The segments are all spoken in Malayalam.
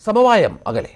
സമവായം അകലെ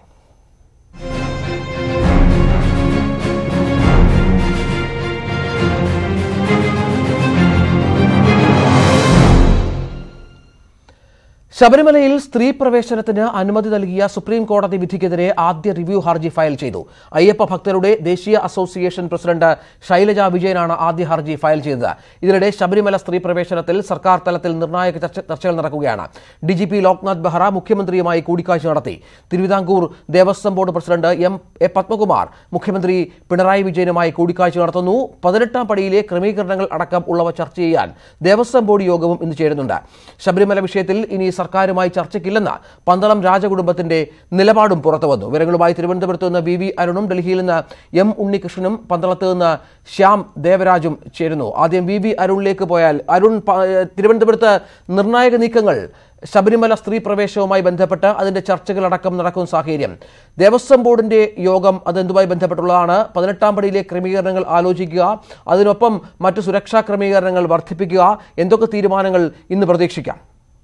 ശബരിമലയിൽ സ്ത്രീ പ്രവേശനത്തിന് അനുമതി നൽകിയ സുപ്രീം കോടതി വിധിക്കെതിരെ ആദ്യ റിവ്യൂ ഹർജി ഫയൽ ചെയ്തു അയ്യപ്പ ഭക്തരുടെ ദേശീയ അസോസിയേഷൻ പ്രസിഡന്റ് ശൈലജ വിജയനാണ് ആദ്യ ഹർജി ഫയൽ ചെയ്തത് ഇതിനിടെ ശബരിമല സ്ത്രീ പ്രവേശനത്തിൽ സർക്കാർ തലത്തിൽ നിർണായക ചർച്ച- ചർച്ചകൾ നടക്കുകയാണ് ഡിജിപി ലോക്നാഥ് ബെഹ്റ മുഖ്യമന്ത്രിയുമായി കൂടിക്കാഴ്ച നടത്തി Thiruvithamkoor Devaswom board president M A Padmakumar മുഖ്യമന്ത്രി പിണറായി വിജയനുമായി കൂടിക്കാഴ്ച നടത്തുന്നു പതിനെട്ടാം പടിയിലെ ക്രമീകരണങ്ങൾ അടക്കം ഉള്ളവ ചർച്ച ചെയ്യാൻ ദേവസ്വം ബോർഡ് യോഗവും ഇന്ന് ചേരുന്നുണ്ട് ശബരിമല വിഷയത്തിൽ ഇനി സർക്കാരുമായി ചർച്ചയ്ക്കില്ലെന്ന് പന്തളം രാജകുടുംബത്തിന്റെ നിലപാടും പുറത്തുവന്നു വിവരങ്ങളുമായി തിരുവനന്തപുരത്ത് നിന്ന് വി വി അരുണും ഡൽഹിയിൽ നിന്ന് എം ഉണ്ണികൃഷ്ണനും പന്തളത്ത് നിന്ന് ശ്യാം ദേവരാജും ചേരുന്നു ആദ്യം വി വി അരുണിലേക്ക് പോയാൽ അരുൺ പ- തിരുവനന്തപുരത്ത് നിർണായക നീക്കങ്ങൾ ശബരിമല സ്ത്രീ പ്രവേശവുമായി ബന്ധപ്പെട്ട് അതിന്റെ ചർച്ചകളടക്കം നടക്കുന്ന സാഹചര്യം ദേവസ്വം ബോർഡിന്റെ യോഗം അതെന്തുമായി ബന്ധപ്പെട്ടുള്ളതാണ് പതിനെട്ടാം പടിയിലെ ക്രമീകരണങ്ങൾ ആലോചിക്കുക അതിനൊപ്പം മറ്റു സുരക്ഷാ ക്രമീകരണങ്ങൾ വർദ്ധിപ്പിക്കുക എന്തൊക്കെ തീരുമാനങ്ങൾ ഇന്ന് പ്രതീക്ഷിക്കാം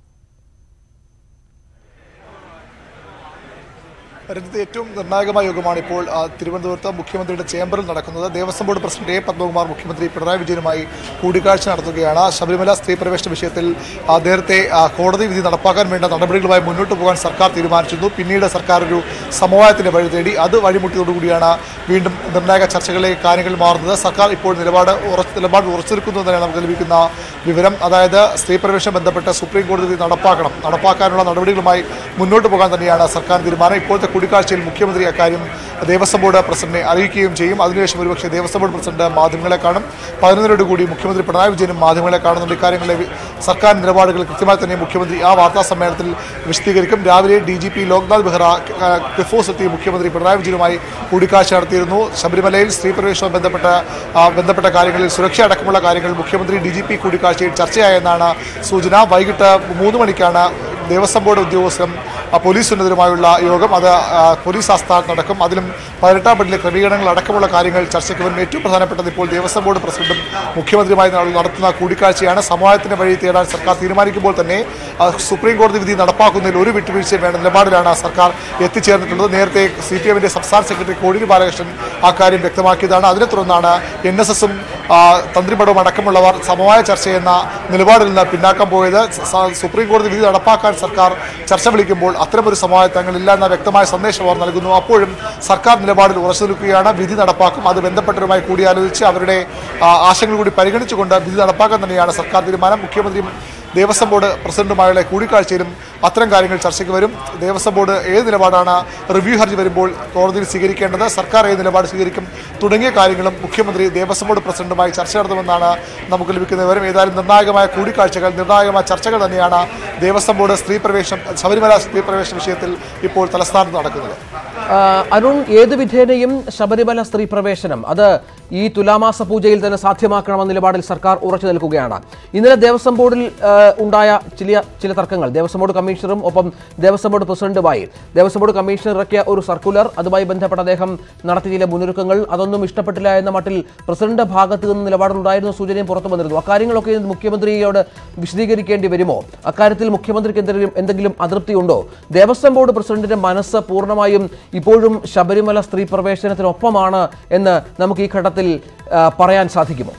രാജ്യത്തെ ഏറ്റവും നിർണായകമായ യോഗമാണ് ഇപ്പോൾ ആ, തിരുവനന്തപുരത്ത് മുഖ്യമന്ത്രിയുടെ ചേംബറിൽ നടക്കുന്നത് Devaswom board president A Padmakumar മുഖ്യമന്ത്രി പിണറായി വിജയനുമായി കൂടിക്കാഴ്ച നടത്തുകയാണ് ശബരിമല സ്ത്രീ പ്രവേശന വിഷയത്തിൽ ആ, നേരത്തെ ആ, കോടതി വിധി നടപ്പാക്കാൻ വേണ്ട നടപടികളുമായി മുന്നോട്ട് പോകാൻ സർക്കാർ തീരുമാനിച്ചിരുന്നു പിന്നീട് സർക്കാർ ഒരു സമവായത്തിന്റെ വഴി തേടി അത് വഴിമുട്ടിയതോടുകൂടിയാണ് വീണ്ടും നിർണായക ചർച്ചകളിലേക്ക് കാര്യങ്ങൾ മാറുന്നത് സർക്കാർ ഇപ്പോൾ നിലപാട് ഉറച്ച് നിലപാട് ഉറച്ചിരിക്കുന്നു എന്നതാണ് നമുക്ക് ലഭിക്കുന്ന വിവരം അതായത് സ്ത്രീ പ്രവേശനം ബന്ധപ്പെട്ട് സുപ്രീം കോടതി വിധി നടപ്പാക്കണം നടപ്പാക്കാനുള്ള നടപടികളുമായി മുന്നോട്ട് പോകാൻ തന്നെയാണ് സർക്കാർ തീരുമാനം ഇപ്പോഴത്തെ കൂടിക്കാഴ്ചയിൽ മുഖ്യമന്ത്രി അക്കാര്യം ദേവസ്വം ബോർഡ് പ്രസിഡന്റിനെ അറിയിക്കുകയും ചെയ്യും അതിനുശേഷം ഒരുപക്ഷെ ദേവസ്വം ബോർഡ് പ്രസിഡന്റ് മാധ്യമങ്ങളെ കാണും പതിനൊന്നരോട് കൂടി മുഖ്യമന്ത്രി പിണറായി വിജയനും മാധ്യമങ്ങളെ കാണുന്നുണ്ട് ഇക്കാര്യങ്ങളിലെ വി- സർക്കാർ നിലപാടുകൾ കൃത്യമായി തന്നെ മുഖ്യമന്ത്രി ആ വാർത്താ സമ്മേളനത്തിൽ വിശദീകരിക്കും രാവിലെ D G P Loknath Behra ആ, ക്ലിഫോസ് എത്തി മുഖ്യമന്ത്രി പിണറായി വിജയനുമായി കൂടിക്കാഴ്ച നടത്തിയിരുന്നു ശബരിമലയിൽ സ്ത്രീ പ്രവേശനവുമായി ബന്ധപ്പെട്ട ആ, ബന്ധപ്പെട്ട കാര്യങ്ങളിൽ സുരക്ഷ അടക്കമുള്ള കാര്യങ്ങൾ മുഖ്യമന്ത്രി ഡി ജി പി കൂടിക്കാഴ്ചയിൽ ചർച്ചയായെന്നാണ് സൂചന വൈകിട്ട് മൂന്ന് മണിക്കാണ് ദേവസ്വം ബോർഡ് ഉദ്യോഗസ്ഥരും ആ, പോലീസ് ഉന്നതരുമായുള്ള യോഗം അത് ആ, പോലീസ് ആസ്ഥാനത്ത് നടക്കും അതിലും പതിനെട്ടാം പടിയിലെ ക്രമീകരണങ്ങൾ അടക്കമുള്ള കാര്യങ്ങൾ ചർച്ചയ്ക്ക് വരും ഏറ്റവും പ്രധാനപ്പെട്ടത് ഇപ്പോൾ ദേവസ്വം ബോർഡ് പ്രസിഡന്റും മുഖ്യമന്ത്രിയുമായി നട- നടത്തുന്ന കൂടിക്കാഴ്ചയാണ് സമവായത്തിന്റെ വഴി തേടാൻ സർക്കാർ തീരുമാനിക്കുമ്പോൾ തന്നെ ആ, സുപ്രീം കോടതി വിധി നടപ്പാക്കുന്നതിൽ ഒരു വിട്ടുവീഴ്ചയും വേണ്ട നിലപാടിലാണ് സർക്കാർ എത്തിച്ചേർന്നിട്ടുള്ളത് നേരത്തെ സി പി എമ്മിന്റെ സംസ്ഥാന സെക്രട്ടറി കോടിയേരി ബാലകൃഷ്ണൻ ആ കാര്യം വ്യക്തമാക്കിയതാണ് അതിനെ തുടർന്നാണ് എൻ എസ് എസും തന്ത്രിപടവും അടക്കമുള്ളവർ സമവായ ചർച്ചയെന്ന നിലപാടിൽ നിന്ന് പിന്നാക്കം പോയത് സ- സുപ്രീം കോടതി വിധി നടപ്പാക്കാൻ സർക്കാർ ചർച്ച വിളിക്കുമ്പോൾ അത്തരമൊരു സമവായത്തങ്ങളില്ല എന്ന വ്യക്തമായ സന്ദേശം അവർ നൽകുന്നു അപ്പോഴും സർക്കാർ നിലപാടിൽ ഉറച്ചു നിൽക്കുകയാണ് വിധി നടപ്പാക്കും അത് ബന്ധപ്പെട്ടവരുമായി കൂടിയാലോചിച്ച് അവരുടെ ആ, ആശങ്കകൾ കൂടി പരിഗണിച്ചുകൊണ്ട് വിധി നടപ്പാക്കാൻ തന്നെയാണ് സർക്കാർ തീരുമാനം മുഖ്യമന്ത്രിയും ദേവസ്വം ബോർഡ് പ്രസിഡന്റുമായുള്ള കൂടിക്കാഴ്ചയിലും അത്തരം കാര്യങ്ങൾ ചർച്ചയ്ക്ക് വരും ദേവസ്വം ബോർഡ് ഏത് നിലപാടാണ് റിവ്യൂ ഹർജി വരുമ്പോൾ കോടതിയിൽ സ്വീകരിക്കേണ്ടത് സർക്കാർ ഏത് നിലപാട് സ്വീകരിക്കും തുടങ്ങിയ കാര്യങ്ങളും മുഖ്യമന്ത്രി ദേവസ്വം ബോർഡ് പ്രസിഡന്റുമായി ചർച്ച നടത്തുമെന്നാണ് നമുക്ക് ലഭിക്കുന്ന വിവരം ഏതായാലും നിർണായകമായ കൂടിക്കാഴ്ചകൾ നിർണായകമായ ചർച്ചകൾ തന്നെയാണ് ദേവസ്വം ബോർഡ് സ്ത്രീ പ്രവേശനം ശബരിമല സ്ത്രീ പ്രവേശന വിഷയത്തിൽ ഇപ്പോൾ തലസ്ഥാനത്ത് നടക്കുന്നത് ആ, അരുൺ ഏത് വിധേനയും ശബരിമല സ്ത്രീ പ്രവേശനം അത് ഈ തുലാമാസ പൂജയിൽ തന്നെ സാധ്യമാക്കണമെന്ന നിലപാടിൽ സർക്കാർ ഉറച്ചു നിൽക്കുകയാണ് ഇന്നലെ ദേവസ്വം ബോർഡിൽ ആ, ഉണ്ടായ ചില ചില തർക്കങ്ങൾ ദേവസ്വം ബോർഡ് കമ്മീഷണറും ഒപ്പം ദേവസ്വം ബോർഡ് പ്രസിഡന്റുമായി ദേവസ്വം ബോർഡ് കമ്മീഷണർ ഇറക്കിയ ഒരു സർക്കുലർ അതുമായി ബന്ധപ്പെട്ട അദ്ദേഹം നടത്തിയ ചില മുന്നൊരുക്കങ്ങൾ അതൊന്നും ഇഷ്ടപ്പെട്ടില്ല എന്ന മട്ടിൽ പ്രസിഡന്റ് ഭാഗത്ത് നിന്ന് നിലപാടുണ്ടായിരുന്ന സൂചനയും പുറത്തു വന്നിരുന്നു അക്കാര്യങ്ങളൊക്കെ ഇന്ന് മുഖ്യമന്ത്രിയോട് വിശദീകരിക്കേണ്ടി വരുമോ അക്കാര്യത്തിൽ മുഖ്യമന്ത്രിക്ക് എന്തെങ്കിലും എന്തെങ്കിലും അതൃപ്തിയുണ്ടോ ദേവസ്വം ബോർഡ് പ്രസിഡന്റിന്റെ മനസ്സ് പൂർണ്ണമായും ഇപ്പോഴും ശബരിമല സ്ത്രീ പ്രവേശനത്തിനൊപ്പമാണ് എന്ന് നമുക്ക് ഈ ഘട്ടത്തിൽ ആ, പറയാൻ സാധിക്കുമോ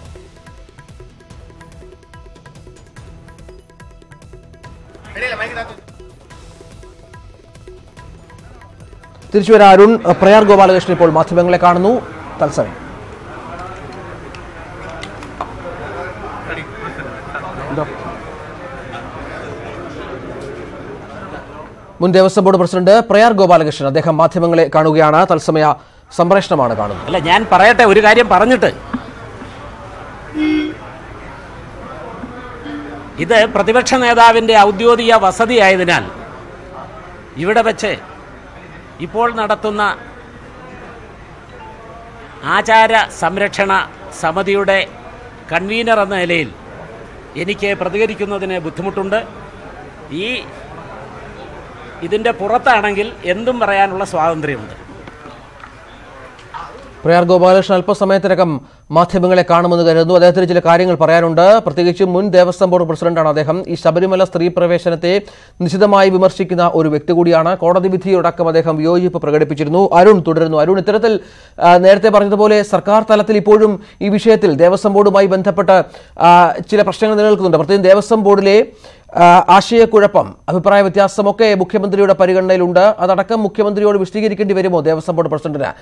തിരിച്ചു വരാം അരുൺ പ്രയാർ ഗോപാലകൃഷ്ണൻ ഇപ്പോൾ മാധ്യമങ്ങളെ കാണുന്നു തത്സമയം എന്തോ? മുൻ ദേവസ്വം ബോർഡ് പ്രസിഡന്റ് പ്രയാർ ഗോപാലകൃഷ്ണൻ അദ്ദേഹം മാധ്യമങ്ങളെ കാണുകയാണ് തത്സമയ സംപ്രേഷണമാണ് കാണുന്നത് അല്ല ഞാൻ പറയട്ടെ ഒരു കാര്യം പറഞ്ഞിട്ട് ഇത് പ്രതിപക്ഷ നേതാവിൻ്റെ ഔദ്യോഗിക വസതിയായതിനാൽ ഇവിടെ വെച്ച് ഇപ്പോൾ നടത്തുന്ന ആചാര സംരക്ഷണ സമിതിയുടെ കൺവീനർ എന്ന നിലയിൽ എനിക്ക് പ്രതികരിക്കുന്നതിന് ബുദ്ധിമുട്ടുണ്ട് ഈ ഇതിൻ്റെ പുറത്താണെങ്കിൽ എന്തും പറയാനുള്ള സ്വാതന്ത്ര്യമുണ്ട് പ്രയാർ ഗോപാലകൃഷ്ണൻ അല്പസമയത്തിനകം മാധ്യമങ്ങളെ കാണുമെന്ന് കരുതുന്നു അദ്ദേഹത്തിന് ചില കാര്യങ്ങൾ പറയാനുണ്ട് പ്രത്യേകിച്ച് മുൻ ദേവസ്വം ബോർഡ് പ്രസിഡന്റാണ് അദ്ദേഹം ഈ ശബരിമല സ്ത്രീ പ്രവേശനത്തെ നിശിതമായി വിമർശിക്കുന്ന ഒരു വ്യക്തി കൂടിയാണ് കോടതി വിധിയോടക്കം അദ്ദേഹം വിയോജിപ്പ് പ്രകടിപ്പിച്ചിരുന്നു അരുൺ തുടരുന്നു അരുൺ ഇത്തരത്തിൽ ആ, നേരത്തെ പറഞ്ഞതുപോലെ സർക്കാർ തലത്തിൽ ഇപ്പോഴും ഈ വിഷയത്തിൽ ദേവസ്വം ബോർഡുമായി ബന്ധപ്പെട്ട് ആ, ചില പ്രശ്നങ്ങൾ നിലനിൽക്കുന്നുണ്ട് പ്രത്യേകം ദേവസ്വം ബോർഡിലെ ആ, ആശയക്കുഴപ്പം അഭിപ്രായ വ്യത്യാസമൊക്കെ മുഖ്യമന്ത്രിയുടെ പരിഗണനയിലുണ്ട് അതടക്കം മുഖ്യമന്ത്രിയോട് വിശദീകരിക്കേണ്ടി വരുമോ ദേവസ്വം ബോർഡ് പ്രസിഡന്റിന്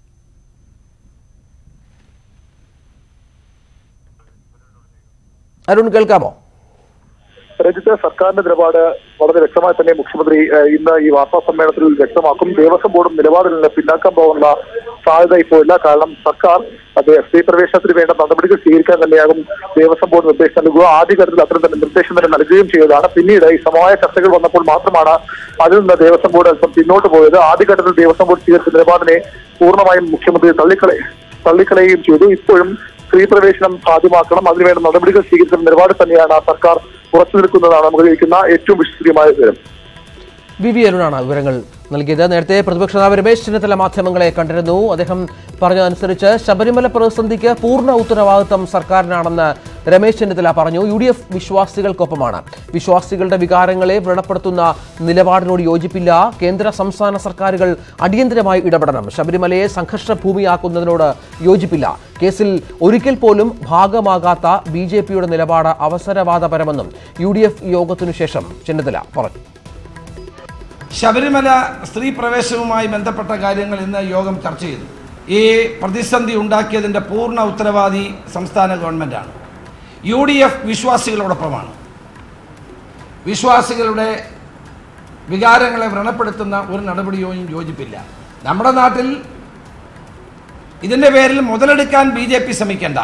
അരുൺ കേൾക്കാമോ രഞ്ജിത്ത് സർക്കാരിന്റെ നിലപാട് വളരെ വ്യക്തമായി തന്നെ മുഖ്യമന്ത്രി ഏഹ്, ഇന്ന് ഈ വാർത്താ സമ്മേളനത്തിൽ വ്യക്തമാക്കും ദേവസ്വം ബോർഡും നിലപാടിൽ നിന്ന് പിന്നാക്കം പോകുന്ന സാധ്യത ഇപ്പോൾ ഇല്ല കാരണം സർക്കാർ അത് സ്ത്രീ പ്രവേശനത്തിന് വേണ്ട നടപടികൾ സ്വീകരിക്കാൻ തന്നെയാകും ദേവസ്വം ബോർഡ് നിർദ്ദേശം നൽകുക ആദ്യഘട്ടത്തിൽ അത്തരം തന്നെ നിർദ്ദേശം തന്നെ നൽകുകയും ചെയ്തതാണ് പിന്നീട് ഈ സമവായ ചർച്ചകൾ വന്നപ്പോൾ മാത്രമാണ് അതിൽ നിന്ന് ദേവസ്വം ബോർഡ് അല്പം പിന്നോട്ട് പോയത് ആദ്യഘട്ടത്തിൽ ദേവസ്വം ബോർഡ് സ്വീകരിച്ച നിലപാടിനെ പൂർണ്ണമായും മുഖ്യമന്ത്രി തള്ളിക്കളെ തള്ളിക്കളയുകയും ചെയ്തു ഇപ്പോഴും സ്ത്രീ പ്രവേശനം സാധ്യമാക്കണം അതിനുവേണ്ട നടപടികൾ സ്വീകരിക്കുന്ന നിലപാട് തന്നെയാണ് ആ സർക്കാർ ഉറച്ചു നിൽക്കുന്നതാണ് നമുക്ക് ലഭിക്കുന്ന ഏറ്റവും വിശ്വസനീയമായ വിവരം വി വി അരുണാണ് വിവരങ്ങൾ നൽകിയത് നേരത്തെ പ്രതിപക്ഷ നേതാവ് രമേശ് ചെന്നിത്തല മാധ്യമങ്ങളെ കണ്ടിരുന്നു അദ്ദേഹം പറഞ്ഞതനുസരിച്ച് ശബരിമല പ്രതിസന്ധിക്ക് പൂർണ്ണ ഉത്തരവാദിത്തം സർക്കാരിനാണെന്ന് രമേശ് ചെന്നിത്തല പറഞ്ഞു യു ഡി എഫ് വിശ്വാസികൾക്കൊപ്പമാണ് വിശ്വാസികളുടെ വികാരങ്ങളെ വ്രണപ്പെടുത്തുന്ന നിലപാടിനോട് യോജിപ്പില്ല കേന്ദ്ര സംസ്ഥാന സർക്കാരുകൾ അടിയന്തരമായി ഇടപെടണം ശബരിമലയെ സംഘർഷ ഭൂമിയാക്കുന്നതിനോട് യോജിപ്പില്ല കേസിൽ ഒരിക്കൽ പോലും ഭാഗമാകാത്ത ബി ജെ പിയുടെ നിലപാട് അവസരവാദപരമെന്നും യു ഡി എഫ് യോഗത്തിനു ശേഷം ചെന്നിത്തല പറഞ്ഞു ശബരിമല സ്ത്രീ പ്രവേശനവുമായി ബന്ധപ്പെട്ട കാര്യങ്ങൾ ഇന്ന് യോഗം ചർച്ച ചെയ്തു ഈ പ്രതിസന്ധി ഉണ്ടാക്കിയതിൻ്റെ പൂർണ്ണ ഉത്തരവാദി സംസ്ഥാന ഗവൺമെൻറ്റാണ് യു ഡി എഫ് വിശ്വാസികളോടൊപ്പമാണ് വിശ്വാസികളുടെ വികാരങ്ങളെ വ്രണപ്പെടുത്തുന്ന ഒരു നടപടിയോയും യോജിപ്പില്ല നമ്മുടെ നാട്ടിൽ ഇതിൻ്റെ പേരിൽ മുതലെടുക്കാൻ ബി ജെ പി ശ്രമിക്കേണ്ട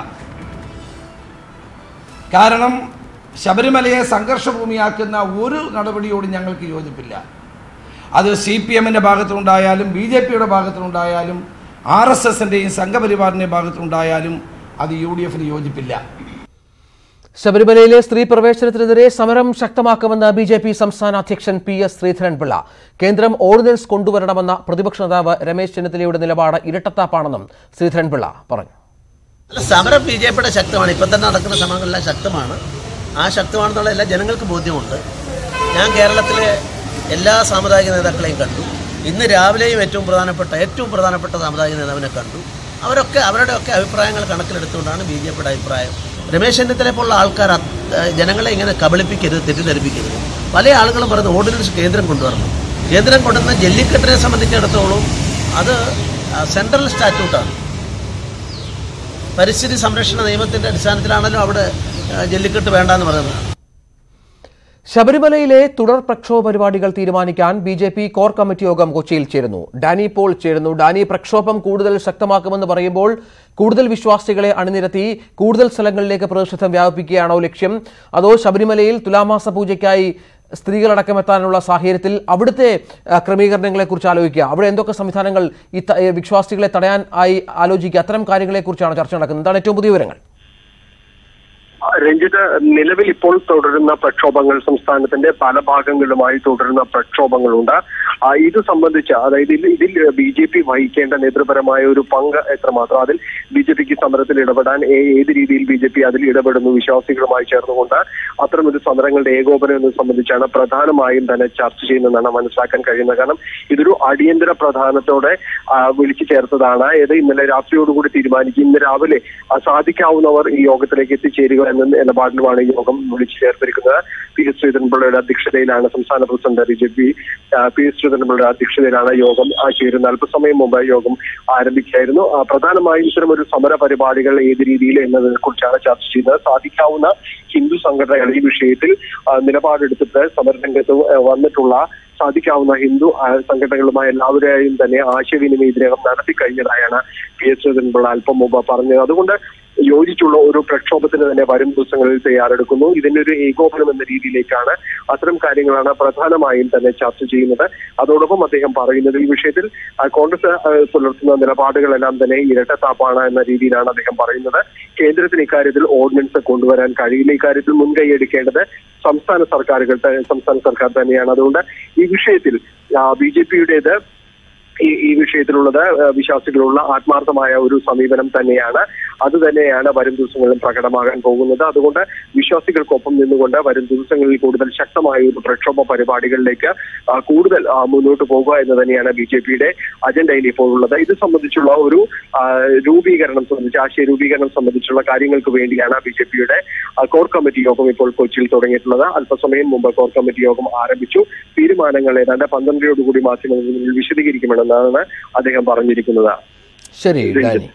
കാരണം ശബരിമലയെ സംഘർഷഭൂമിയാക്കുന്ന ഒരു നടപടിയോടും ഞങ്ങൾക്ക് യോജിപ്പില്ല അത് സി പി എമ്മിൻ്റെ ഭാഗത്തുനിന്നുണ്ടായാലും ബി ജെ പിയുടെ ഭാഗത്തുനിന്നുണ്ടായാലും ആർ എസ് എസിൻ്റെയും സംഘപരിവാറിൻ്റെ ഭാഗത്തുനിന്നുണ്ടായാലും അത് യു ഡി എഫിന് യോജിപ്പില്ല ശബരിമലയിലെ സ്ത്രീ പ്രവേശനത്തിനെതിരെ സമരം ശക്തമാക്കുമെന്ന് ബി ജെ പി സംസ്ഥാന അധ്യക്ഷൻ പി എസ് ശ്രീധരൻപിള്ള കേന്ദ്രം ഓർഡിനൻസ് കൊണ്ടുവരണമെന്ന പ്രതിപക്ഷ നേതാവ് രമേശ് ചെന്നിത്തലയുടെ നിലപാട് ഇരട്ടത്താപ്പാണെന്നും ശ്രീധരൻപിള്ള പറഞ്ഞു അല്ല സമരം ബി ജെ പിയുടെ ശക്തമാണ് ഇപ്പം തന്നെ നടക്കുന്ന ശ്രമങ്ങളെല്ലാം ശക്തമാണ് ആ ശക്തമാണെന്നുള്ള എല്ലാ ജനങ്ങൾക്ക് ബോധ്യമുണ്ട് ഞാൻ കേരളത്തിലെ എല്ലാ സാമുദായിക നേതാക്കളെയും കണ്ടു ഇന്ന് രാവിലെയും ഏറ്റവും പ്രധാനപ്പെട്ട ഏറ്റവും പ്രധാനപ്പെട്ട സാമുദായിക നേതാവിനെ കണ്ടു അവരൊക്കെ അവരുടെയൊക്കെ അഭിപ്രായങ്ങൾ കണക്കിലെടുത്തുകൊണ്ടാണ് ബി ജെ പിയുടെ അഭിപ്രായം രമേശ് ചെന്നിത്തല പോലുള്ള ആൾക്കാർ അത്- ജനങ്ങളെ ഇങ്ങനെ കബളിപ്പിക്കരുത് തെറ്റിദ്ധരിപ്പിക്കരുത് പല ആളുകളും പറയുന്നത് ഓർഡിനൻസ് കേന്ദ്രം കൊണ്ടുവരണം കേന്ദ്രം കൊണ്ടുവന്ന ജല്ലിക്കെട്ടിനെ സംബന്ധിച്ചിടത്തോളം അത് സെൻട്രൽ സ്റ്റാറ്റ്യൂട്ടാണ് പരിസ്ഥിതി സംരക്ഷണ നിയമത്തിന്റെ അടിസ്ഥാനത്തിലാണല്ലോ അവിടെ ആ, ജല്ലിക്കെട്ട് വേണ്ടെന്ന് പറയുന്നത് ശബരിമലയിലെ തുടർ പ്രക്ഷോഭ പരിപാടികൾ തീരുമാനിക്കാൻ B J P core committee യോഗം കൊച്ചിയിൽ ചേരുന്നു ഡാനി പോൾ ചേരുന്നു ഡാനി പ്രക്ഷോഭം കൂടുതൽ ശക്തമാക്കുമെന്ന് പറയുമ്പോൾ കൂടുതൽ വിശ്വാസികളെ അണിനിരത്തി കൂടുതൽ സ്ഥലങ്ങളിലേക്ക് പ്രതിഷേധം വ്യാപിപ്പിക്കുകയാണോ ലക്ഷ്യം അതോ ശബരിമലയിൽ തുലാമാസ പൂജയ്ക്കായി സ്ത്രീകളടക്കം എത്താനുള്ള സാഹചര്യത്തിൽ അവിടുത്തെ ആ, ക്രമീകരണങ്ങളെക്കുറിച്ച് ആലോചിക്കുക അവിടെ എന്തൊക്കെ സംവിധാനങ്ങൾ ഈ ത- ഈ വിശ്വാസികളെ തടയാൻ ആയി ആലോചിക്കുക അത്തരം കാര്യങ്ങളെക്കുറിച്ചാണ് ചർച്ച നടക്കുന്നത് എന്താണ് ഏറ്റവും പുതിയ വിവരങ്ങൾ രഞ്ജിത്ത് നിലവിൽ ഇപ്പോൾ തുടരുന്ന പ്രക്ഷോഭങ്ങൾ സംസ്ഥാനത്തിന്റെ പല ഭാഗങ്ങളിലുമായി തുടരുന്ന പ്രക്ഷോഭങ്ങളുണ്ട് ആ, ഇത് സംബന്ധിച്ച് അതായത് ഇതിൽ ഇതിൽ ബി ജെ പി വഹിക്കേണ്ട നേതൃപരമായ ഒരു പങ്ക് എത്രമാത്രം അതിൽ ബി ജെ പിക്ക് സമരത്തിൽ ഇടപെടാൻ ഏ- ഏത് രീതിയിൽ ബി ജെ പി അതിൽ ഇടപെടുന്നു വിശ്വാസികളുമായി ചേർന്നുകൊണ്ട് അത്തരമൊരു സമരങ്ങളുടെ ഏകോപനം എന്നത് സംബന്ധിച്ചാണ് പ്രധാനമായും തന്നെ ചർച്ച ചെയ്യുന്നതെന്നാണ് മനസ്സിലാക്കാൻ കഴിയുന്നത് കാരണം ഇതൊരു അടിയന്തര പ്രധാനത്തോടെ ആ, വിളിച്ചു ചേർത്തതാണ് ഇത് ഇന്നലെ രാത്രിയോടുകൂടി തീരുമാനിക്കും ഇന്ന് രാവിലെ ആ, സാധിക്കാവുന്നവർ ഈ യോഗത്തിലേക്ക് എത്തിച്ചേരുക എന്ന നിലപാടിലുമാണ് ഈ യോഗം വിളിച്ചു ചേർത്തിരിക്കുന്നത് പി എസ് ശ്രീധരൻപിള്ളയുടെ അധ്യക്ഷതയിലാണ് സംസ്ഥാന president B J P P S ശ്രീധരൻപിള്ളയുടെ അധ്യക്ഷതയിലാണ് യോഗം ആ, ചേരുന്നത് അല്പസമയം മുമ്പ് യോഗം ആരംഭിക്കുകയായിരുന്നു ആ, പ്രധാനമായും ഇത്തരം ഒരു സമര പരിപാടികൾ ഏത് രീതിയിൽ എന്നതിനെ കുറിച്ചാണ് ചർച്ച ചെയ്യുന്നത് സാധിക്കാവുന്ന ഹിന്ദു സംഘടനകൾ ഈ വിഷയത്തിൽ ആ, നിലപാടെടുത്തിട്ട് സമരരംഗത്ത് വന്നിട്ടുള്ള സാധിക്കാവുന്ന ഹിന്ദു ആ, സംഘടനകളുമായി എല്ലാവരെയും തന്നെ ആശയവിനിമയം ഇതിനകം നടത്തി കഴിഞ്ഞതായാണ് പി എസ് ശ്രീധരൻപിള്ള അല്പം മുമ്പ് പറഞ്ഞത് അതുകൊണ്ട് യോജിച്ചുള്ള ഒരു പ്രക്ഷോഭത്തിന് തന്നെ വരും ദിവസങ്ങളിൽ തയ്യാറെടുക്കുന്നു ഇതിന്റെ ഒരു ഏകോപനം എന്ന രീതിയിലേക്കാണ് അത്തരം കാര്യങ്ങളാണ് പ്രധാനമായും തന്നെ ചർച്ച ചെയ്യുന്നത് അതോടൊപ്പം അദ്ദേഹം പറയുന്നത് ഈ വിഷയത്തിൽ ആ, കോൺഗ്രസ് ആ, പുലർത്തുന്ന നിലപാടുകളെല്ലാം തന്നെ ഇരട്ടത്താപ്പാണ് എന്ന രീതിയിലാണ് അദ്ദേഹം പറയുന്നത് കേന്ദ്രത്തിന് ഇക്കാര്യത്തിൽ ഓർഡിനൻസ് കൊണ്ടുവരാൻ കഴിയില്ല ഇക്കാര്യത്തിൽ മുൻകൈ എടുക്കേണ്ടത് സംസ്ഥാന സർക്കാരുകൾ ത- സംസ്ഥാന സർക്കാർ തന്നെയാണ് അതുകൊണ്ട് ഈ വിഷയത്തിൽ ബി ജെ പിയുടേത് ഈ ഈ വിഷയത്തിലുള്ളത് ആ, വിശ്വാസികളുള്ള ആത്മാർത്ഥമായ ഒരു സമീപനം തന്നെയാണ് അത് തന്നെയാണ് വരും ദിവസങ്ങളിലും പ്രകടമാകാൻ പോകുന്നത് അതുകൊണ്ട് വിശ്വാസികൾക്കൊപ്പം നിന്നുകൊണ്ട് വരും ദിവസങ്ങളിൽ കൂടുതൽ ശക്തമായ ഒരു പ്രക്ഷോഭ പരിപാടികളിലേക്ക് ആ, കൂടുതൽ ആ, മുന്നോട്ട് പോകുക എന്ന് തന്നെയാണ് ബി ജെ പിയുടെ അജണ്ടയിൽ ഇപ്പോൾ ഉള്ളത് ഇത് സംബന്ധിച്ചുള്ള ഒരു ആ, രൂപീകരണം സംബന്ധിച്ച് ആശയ രൂപീകരണം സംബന്ധിച്ചുള്ള കാര്യങ്ങൾക്ക് വേണ്ടിയാണ് ബി ജെ പിയുടെ കോർ കമ്മിറ്റി യോഗം ഇപ്പോൾ കൊച്ചിയിൽ തുടങ്ങിയിട്ടുള്ളത് അല്പസമയം മുമ്പ് കോർ കമ്മിറ്റി യോഗം ആരംഭിച്ചു തീരുമാനങ്ങൾ ഏതാണ്ട് പന്ത്രണ്ടരയോടുകൂടി മാധ്യമങ്ങളിൽ മുന്നിൽ വിശദീകരിക്കുമെന്നാണ് അദ്ദേഹം പറഞ്ഞിരിക്കുന്നത് ശരി ഡാനി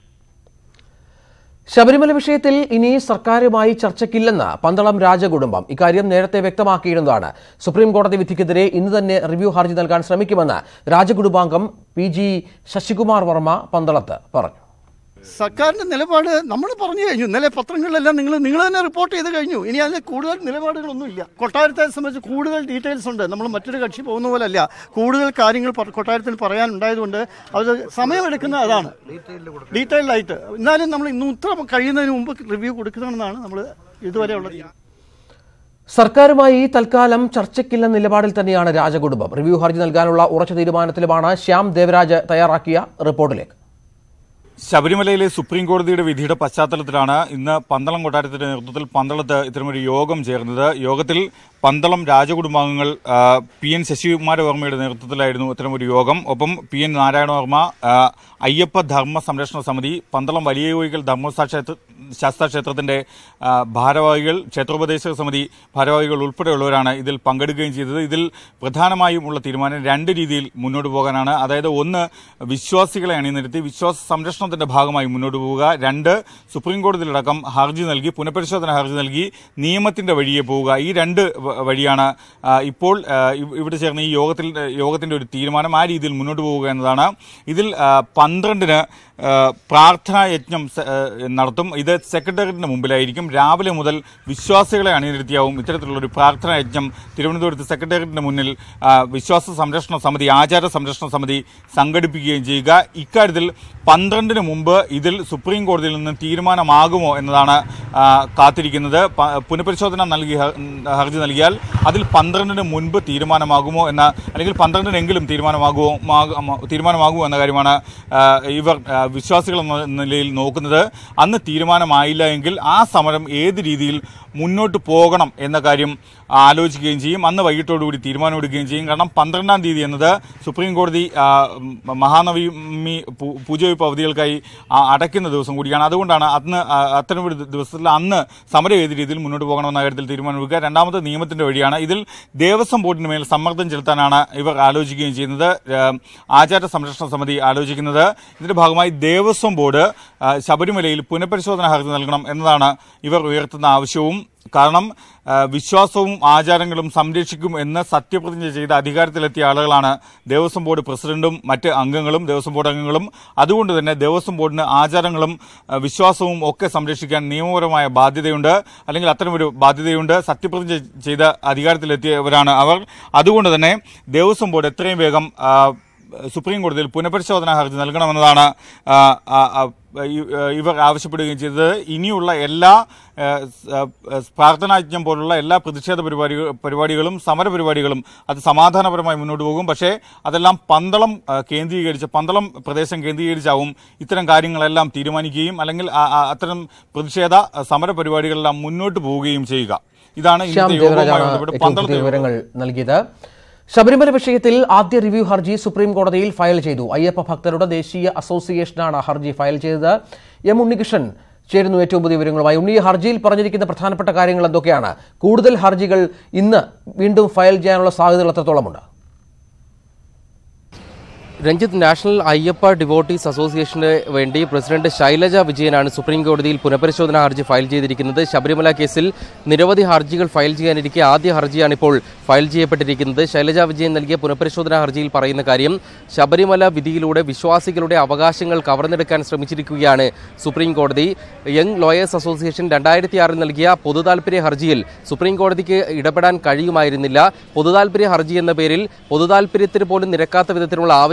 ശബരിമല വിഷയത്തിൽ ഇനി സർക്കാരുമായി ചർച്ചയ്ക്കില്ലെന്ന് പന്തളം രാജകുടുംബം ഇക്കാര്യം നേരത്തെ വ്യക്തമാക്കിയിരുന്നതാണ് സുപ്രീം കോടതി വിധിക്കെതിരെ ഇന്ന് തന്നെ റിവ്യൂ ഹർജി നൽകാൻ ശ്രമിക്കുമെന്ന് രാജകുടുംബാംഗം പി ജി ശശികുമാർ വർമ്മ പന്തളത്ത് പറഞ്ഞു സർക്കാരിന്റെ നിലപാട് നമ്മൾ പറഞ്ഞു കഴിഞ്ഞു ഇന്നലെ പത്രങ്ങളിലെല്ലാം നിങ്ങൾ നിങ്ങൾ തന്നെ റിപ്പോർട്ട് ചെയ്ത് കഴിഞ്ഞു ഇനി അതിന് കൂടുതൽ നിലപാടുകളൊന്നുമില്ല കൊട്ടാരത്തെ സംബന്ധിച്ച് കൂടുതൽ ഡീറ്റെയിൽസ് ഉണ്ട് നമ്മൾ മറ്റൊരു കക്ഷി പോകുന്ന പോലല്ല കൂടുതൽ കാര്യങ്ങൾ പ- കൊട്ടാരത്തിൽ പറയാനുണ്ടായതുകൊണ്ട് അത് സമയമെടുക്കുന്ന അതാണ് ഡീറ്റെയിൽഡ് ആയിട്ട് എന്നാലും നമ്മൾ ഇന്ന് ഉത്തരം കഴിയുന്നതിന് മുമ്പ് റിവ്യൂ കൊടുക്കുന്നതെന്നാണ് നമ്മൾ ഇതുവരെ ഉള്ളത് സർക്കാരുമായി തൽക്കാലം ചർച്ചയ്ക്കില്ലെന്ന നിലപാടിൽ തന്നെയാണ് രാജകുടുംബം റിവ്യൂ ഹർജി നൽകാനുള്ള ഉറച്ച തീരുമാനത്തിലുമാണ് ശ്യാം ദേവരാജ് തയ്യാറാക്കിയ റിപ്പോർട്ടിലേക്ക് ശബരിമലയിലെ സുപ്രീം കോടതിയുടെ വിധിയുടെ പശ്ചാത്തലത്തിലാണ് ഇന്ന് പന്തളം കൊട്ടാരത്തിന്റെ നേതൃത്വത്തിൽ പന്തളത്ത് ഇത്തരമൊരു യോഗം ചേർന്നത് യോഗത്തിൽ പന്തളം രാജകുടുംബാംഗങ്ങൾ ആ, പി എൻ ശശികുമാരവർമ്മയുടെ നേതൃത്വത്തിലായിരുന്നു ഇത്തരമൊരു യോഗം ഒപ്പം പി എൻ നാരായണവർമ്മ ആ, അയ്യപ്പ ധർമ്മ സംരക്ഷണ സമിതി പന്തളം വലിയ കോയിക്കൽ ധർമ്മസ്ഥാ ക്ഷേത്ര ശാസ്താ ക്ഷേത്രത്തിന്റെ ആ, ഭാരവാഹികൾ ക്ഷേത്രോപദേശക സമിതി ഭാരവാഹികൾ ഉൾപ്പെടെയുള്ളവരാണ് ഇതിൽ പങ്കെടുക്കുകയും ചെയ്തത് ഇതിൽ പ്രധാനമായും ഉള്ള തീരുമാനം രണ്ട് രീതിയിൽ മുന്നോട്ട് പോകാനാണ് അതായത് ഒന്ന് വിശ്വാസികളെ അണിനിരത്തി വിശ്വാസ സംരക്ഷണത്തിന്റെ ഭാഗമായി മുന്നോട്ട് പോവുക രണ്ട് സുപ്രീം കോടതിയിലടക്കം ഹർജി നൽകി പുനഃപരിശോധന ഹർജി നൽകി നിയമത്തിന്റെ വഴിയെ പോവുക ഈ രണ്ട് വ- വഴിയാണ് ആ, ഇപ്പോൾ ആ, ഇവ- ഇവിടെ ചേർന്ന ഈ യോഗത്തിൽ യോഗത്തിന്റെ ഒരു തീരുമാനം ആ രീതിയിൽ മുന്നോട്ട് പോവുക എന്നതാണ് ഇതിൽ ആ, പന്ത്രണ്ടിന് ആ, പ്രാർത്ഥനാ യജ്ഞം സ- ആ, നടത്തും ഇത് സെക്രട്ടേറിയറ്റിന് മുമ്പിലായിരിക്കും രാവിലെ മുതൽ വിശ്വാസികളെ അണിനിരത്തിയാവും ഇത്തരത്തിലുള്ള ഒരു പ്രാർത്ഥനാ യജ്ഞം തിരുവനന്തപുരത്ത് സെക്രട്ടേറിയറ്റിന് മുന്നിൽ ആ, വിശ്വാസ സംരക്ഷണ സമിതി ആചാര സംരക്ഷണ സമിതി സംഘടിപ്പിക്കുകയും ചെയ്യുക ഇക്കാര്യത്തിൽ പന്ത്രണ്ടിന് മുമ്പ് ഇതിൽ സുപ്രീം കോടതിയിൽ നിന്ന് തീരുമാനമാകുമോ എന്നതാണ് ആ, കാത്തിരിക്കുന്നത് പ- പുനഃപരിശോധന നൽകി ഹ- ഹർജി നൽകിയാൽ അതിൽ പന്ത്രണ്ടിന് മുൻപ് തീരുമാനമാകുമോ എന്ന അല്ലെങ്കിൽ പന്ത്രണ്ടിനെങ്കിലും തീരുമാനമാകുമോ മാക- മ- തീരുമാനമാകുമോ എന്ന കാര്യമാണ് ആ, ഇവർ ആ, വിശ്വാസികൾ എന്ന നിലയിൽ നോക്കുന്നത് അന്ന് തീരുമാനമായില്ല എങ്കിൽ ആ സമരം ഏത് രീതിയിൽ മുന്നോട്ട് പോകണം എന്ന കാര്യം ആലോചിക്കുകയും ചെയ്യും അന്ന് വൈകിട്ടോടുകൂടി തീരുമാനമെടുക്കുകയും ചെയ്യും കാരണം പന്ത്രണ്ടാം തീയതി എന്നത് സുപ്രീം കോടതി ആ, മ- മഹാനവമി പൂ- പൂജവെപ്പ് അവധികൾക്കായി ആ, അടയ്ക്കുന്ന ദിവസം കൂടിയാണ് അതുകൊണ്ടാണ് അന്ന് ആ, അത്തരമൊരു ദിവസത്തിൽ അന്ന് സമരം ഏത് രീതിയിൽ മുന്നോട്ട് പോകണമെന്ന കാര്യത്തിൽ തീരുമാനമെടുക്കുക രണ്ടാമത് നിയമത്തിന്റെ വഴിയാണ് ഇതിൽ ദേവസ്വം ബോർഡിന് മേൽ സമ്മർദ്ദം ചെലുത്താനാണ് ഇവർ ആലോചിക്കുകയും ചെയ്യുന്നത് ആ, ആചാര സംരക്ഷണ സമിതി ആലോചിക്കുന്നത് ഇതിന്റെ ഭാഗമായി ദേവസ്വം ബോർഡ് ആ, ശബരിമലയിൽ പുനഃപരിശോധന ഹർജി നൽകണം എന്നതാണ് ഇവർ ഉയർത്തുന്ന ആവശ്യവും കാരണം ആ, വിശ്വാസവും ആചാരങ്ങളും സംരക്ഷിക്കും എന്ന് സത്യപ്രതിജ്ഞ ചെയ്ത അധികാരത്തിലെത്തിയ ആളുകളാണ് ദേവസ്വം ബോർഡ് പ്രസിഡന്റും മറ്റ് അംഗങ്ങളും ദേവസ്വം ബോർഡ് അംഗങ്ങളും അതുകൊണ്ട് തന്നെ ദേവസ്വം ബോർഡിന് ആചാരങ്ങളും ആ, വിശ്വാസവും ഒക്കെ സംരക്ഷിക്കാൻ നിയമപരമായ ബാധ്യതയുണ്ട് അല്ലെങ്കിൽ അത്തരമൊരു ബാധ്യതയുണ്ട് സത്യപ്രതിജ്ഞ ചെയ്ത അധികാരത്തിലെത്തിയവരാണ് അവർ അതുകൊണ്ട് തന്നെ ദേവസ്വം ബോർഡ് എത്രയും വേഗം ആ, സുപ്രീം കോടതിയിൽ പുനഃപരിശോധനാ ഹർജി നൽകണമെന്നതാണ് ആ, ആ, ആ, ഇ- ഇവർ ആവശ്യപ്പെടുകയും ചെയ്തത് ഇനിയുള്ള എല്ലാ ആ, സ്- ആ, പ്രാർത്ഥനായജ്ഞം പോലുള്ള എല്ലാ പ്രതിഷേധ പരിപാടികൾ പരിപാടികളും സമര പരിപാടികളും അത് സമാധാനപരമായി മുന്നോട്ട് പോകും പക്ഷേ അതെല്ലാം പന്തളം ആ, കേന്ദ്രീകരിച്ച് പന്തളം പ്രദേശം കേന്ദ്രീകരിച്ചാവും ഇത്തരം കാര്യങ്ങളെല്ലാം തീരുമാനിക്കുകയും അല്ലെങ്കിൽ ആ- ആ- അത്തരം പ്രതിഷേധ ആ, സമര പരിപാടികളെല്ലാം മുന്നോട്ട് പോവുകയും ചെയ്യുക ഇതാണ് ശ്യാം ഇന്നത്തെ യോഗവുമായി ദേവരാജാണ് ബന്ധപ്പെട്ട് ഏറ്റവും പന്തളത്തെ പുതിയ യോഗം. വിവരങ്ങൾ നൽകിയത് ശബരിമല വിഷയത്തിൽ ആദ്യ റിവ്യൂ ഹർജി സുപ്രീം കോടതിയിൽ ഫയൽ ചെയ്തു അയ്യപ്പ ഭക്തരുടെ ദേശീയ അസോസിയേഷനാണ് ഹർജി ഫയൽ ചെയ്തത് എം ഉണ്ണികൃഷ്ണൻ ചേരുന്നു ഏറ്റവും പുതിയ വിവരങ്ങളുമായി ഉണ്ണി ഈ ഹർജിയിൽ പറഞ്ഞിരിക്കുന്ന പ്രധാനപ്പെട്ട കാര്യങ്ങൾ എന്തൊക്കെയാണ് കൂടുതൽ ഹർജികൾ ഇന്ന് വീണ്ടും ഫയൽ ചെയ്യാനുള്ള സാധ്യതകൾ എത്രത്തോളമുണ്ട് രഞ്ജിത്ത് നാഷണൽ അയ്യപ്പ ഡിവോട്ടീസ് അസോസിയേഷന് വേണ്ടി പ്രസിഡന്റ് ശൈലജ വിജയനാണ് സുപ്രീം കോടതിയിൽ പുനഃപരിശോധനാ ഹർജി ഫയൽ ചെയ്തിരിക്കുന്നത് ശബരിമല കേസിൽ നിരവധി ഹർജികൾ ഫയൽ ചെയ്യാനിരിക്കെ ആദ്യ ഹർജിയാണ് ഇപ്പോൾ ഫയൽ ചെയ്യപ്പെട്ടിരിക്കുന്നത് ശൈലജ വിജയൻ നൽകിയ പുനഃപരിശോധനാ ഹർജിയിൽ പറയുന്ന കാര്യം ശബരിമല വിധിയിലൂടെ വിശ്വാസികളുടെ അവകാശങ്ങൾ കവർന്നെടുക്കാൻ ശ്രമിച്ചിരിക്കുകയാണ് സുപ്രീം കോടതി യങ് ലോയേഴ്സ് അസോസിയേഷൻ രണ്ടായിരത്തി ആറിൽ നൽകിയ പൊതുതാൽപര്യ ഹർജിയിൽ സുപ്രീം കോടതിക്ക് ഇടപെടാൻ കഴിയുമായിരുന്നില്ല പൊതുതാൽപര്യ ഹർജി എന്ന പേരിൽ പൊതുതാൽപര്യത്തിന് പോലും നിരക്കാത്ത വിധത്തിലുള്ള ആവശ്യം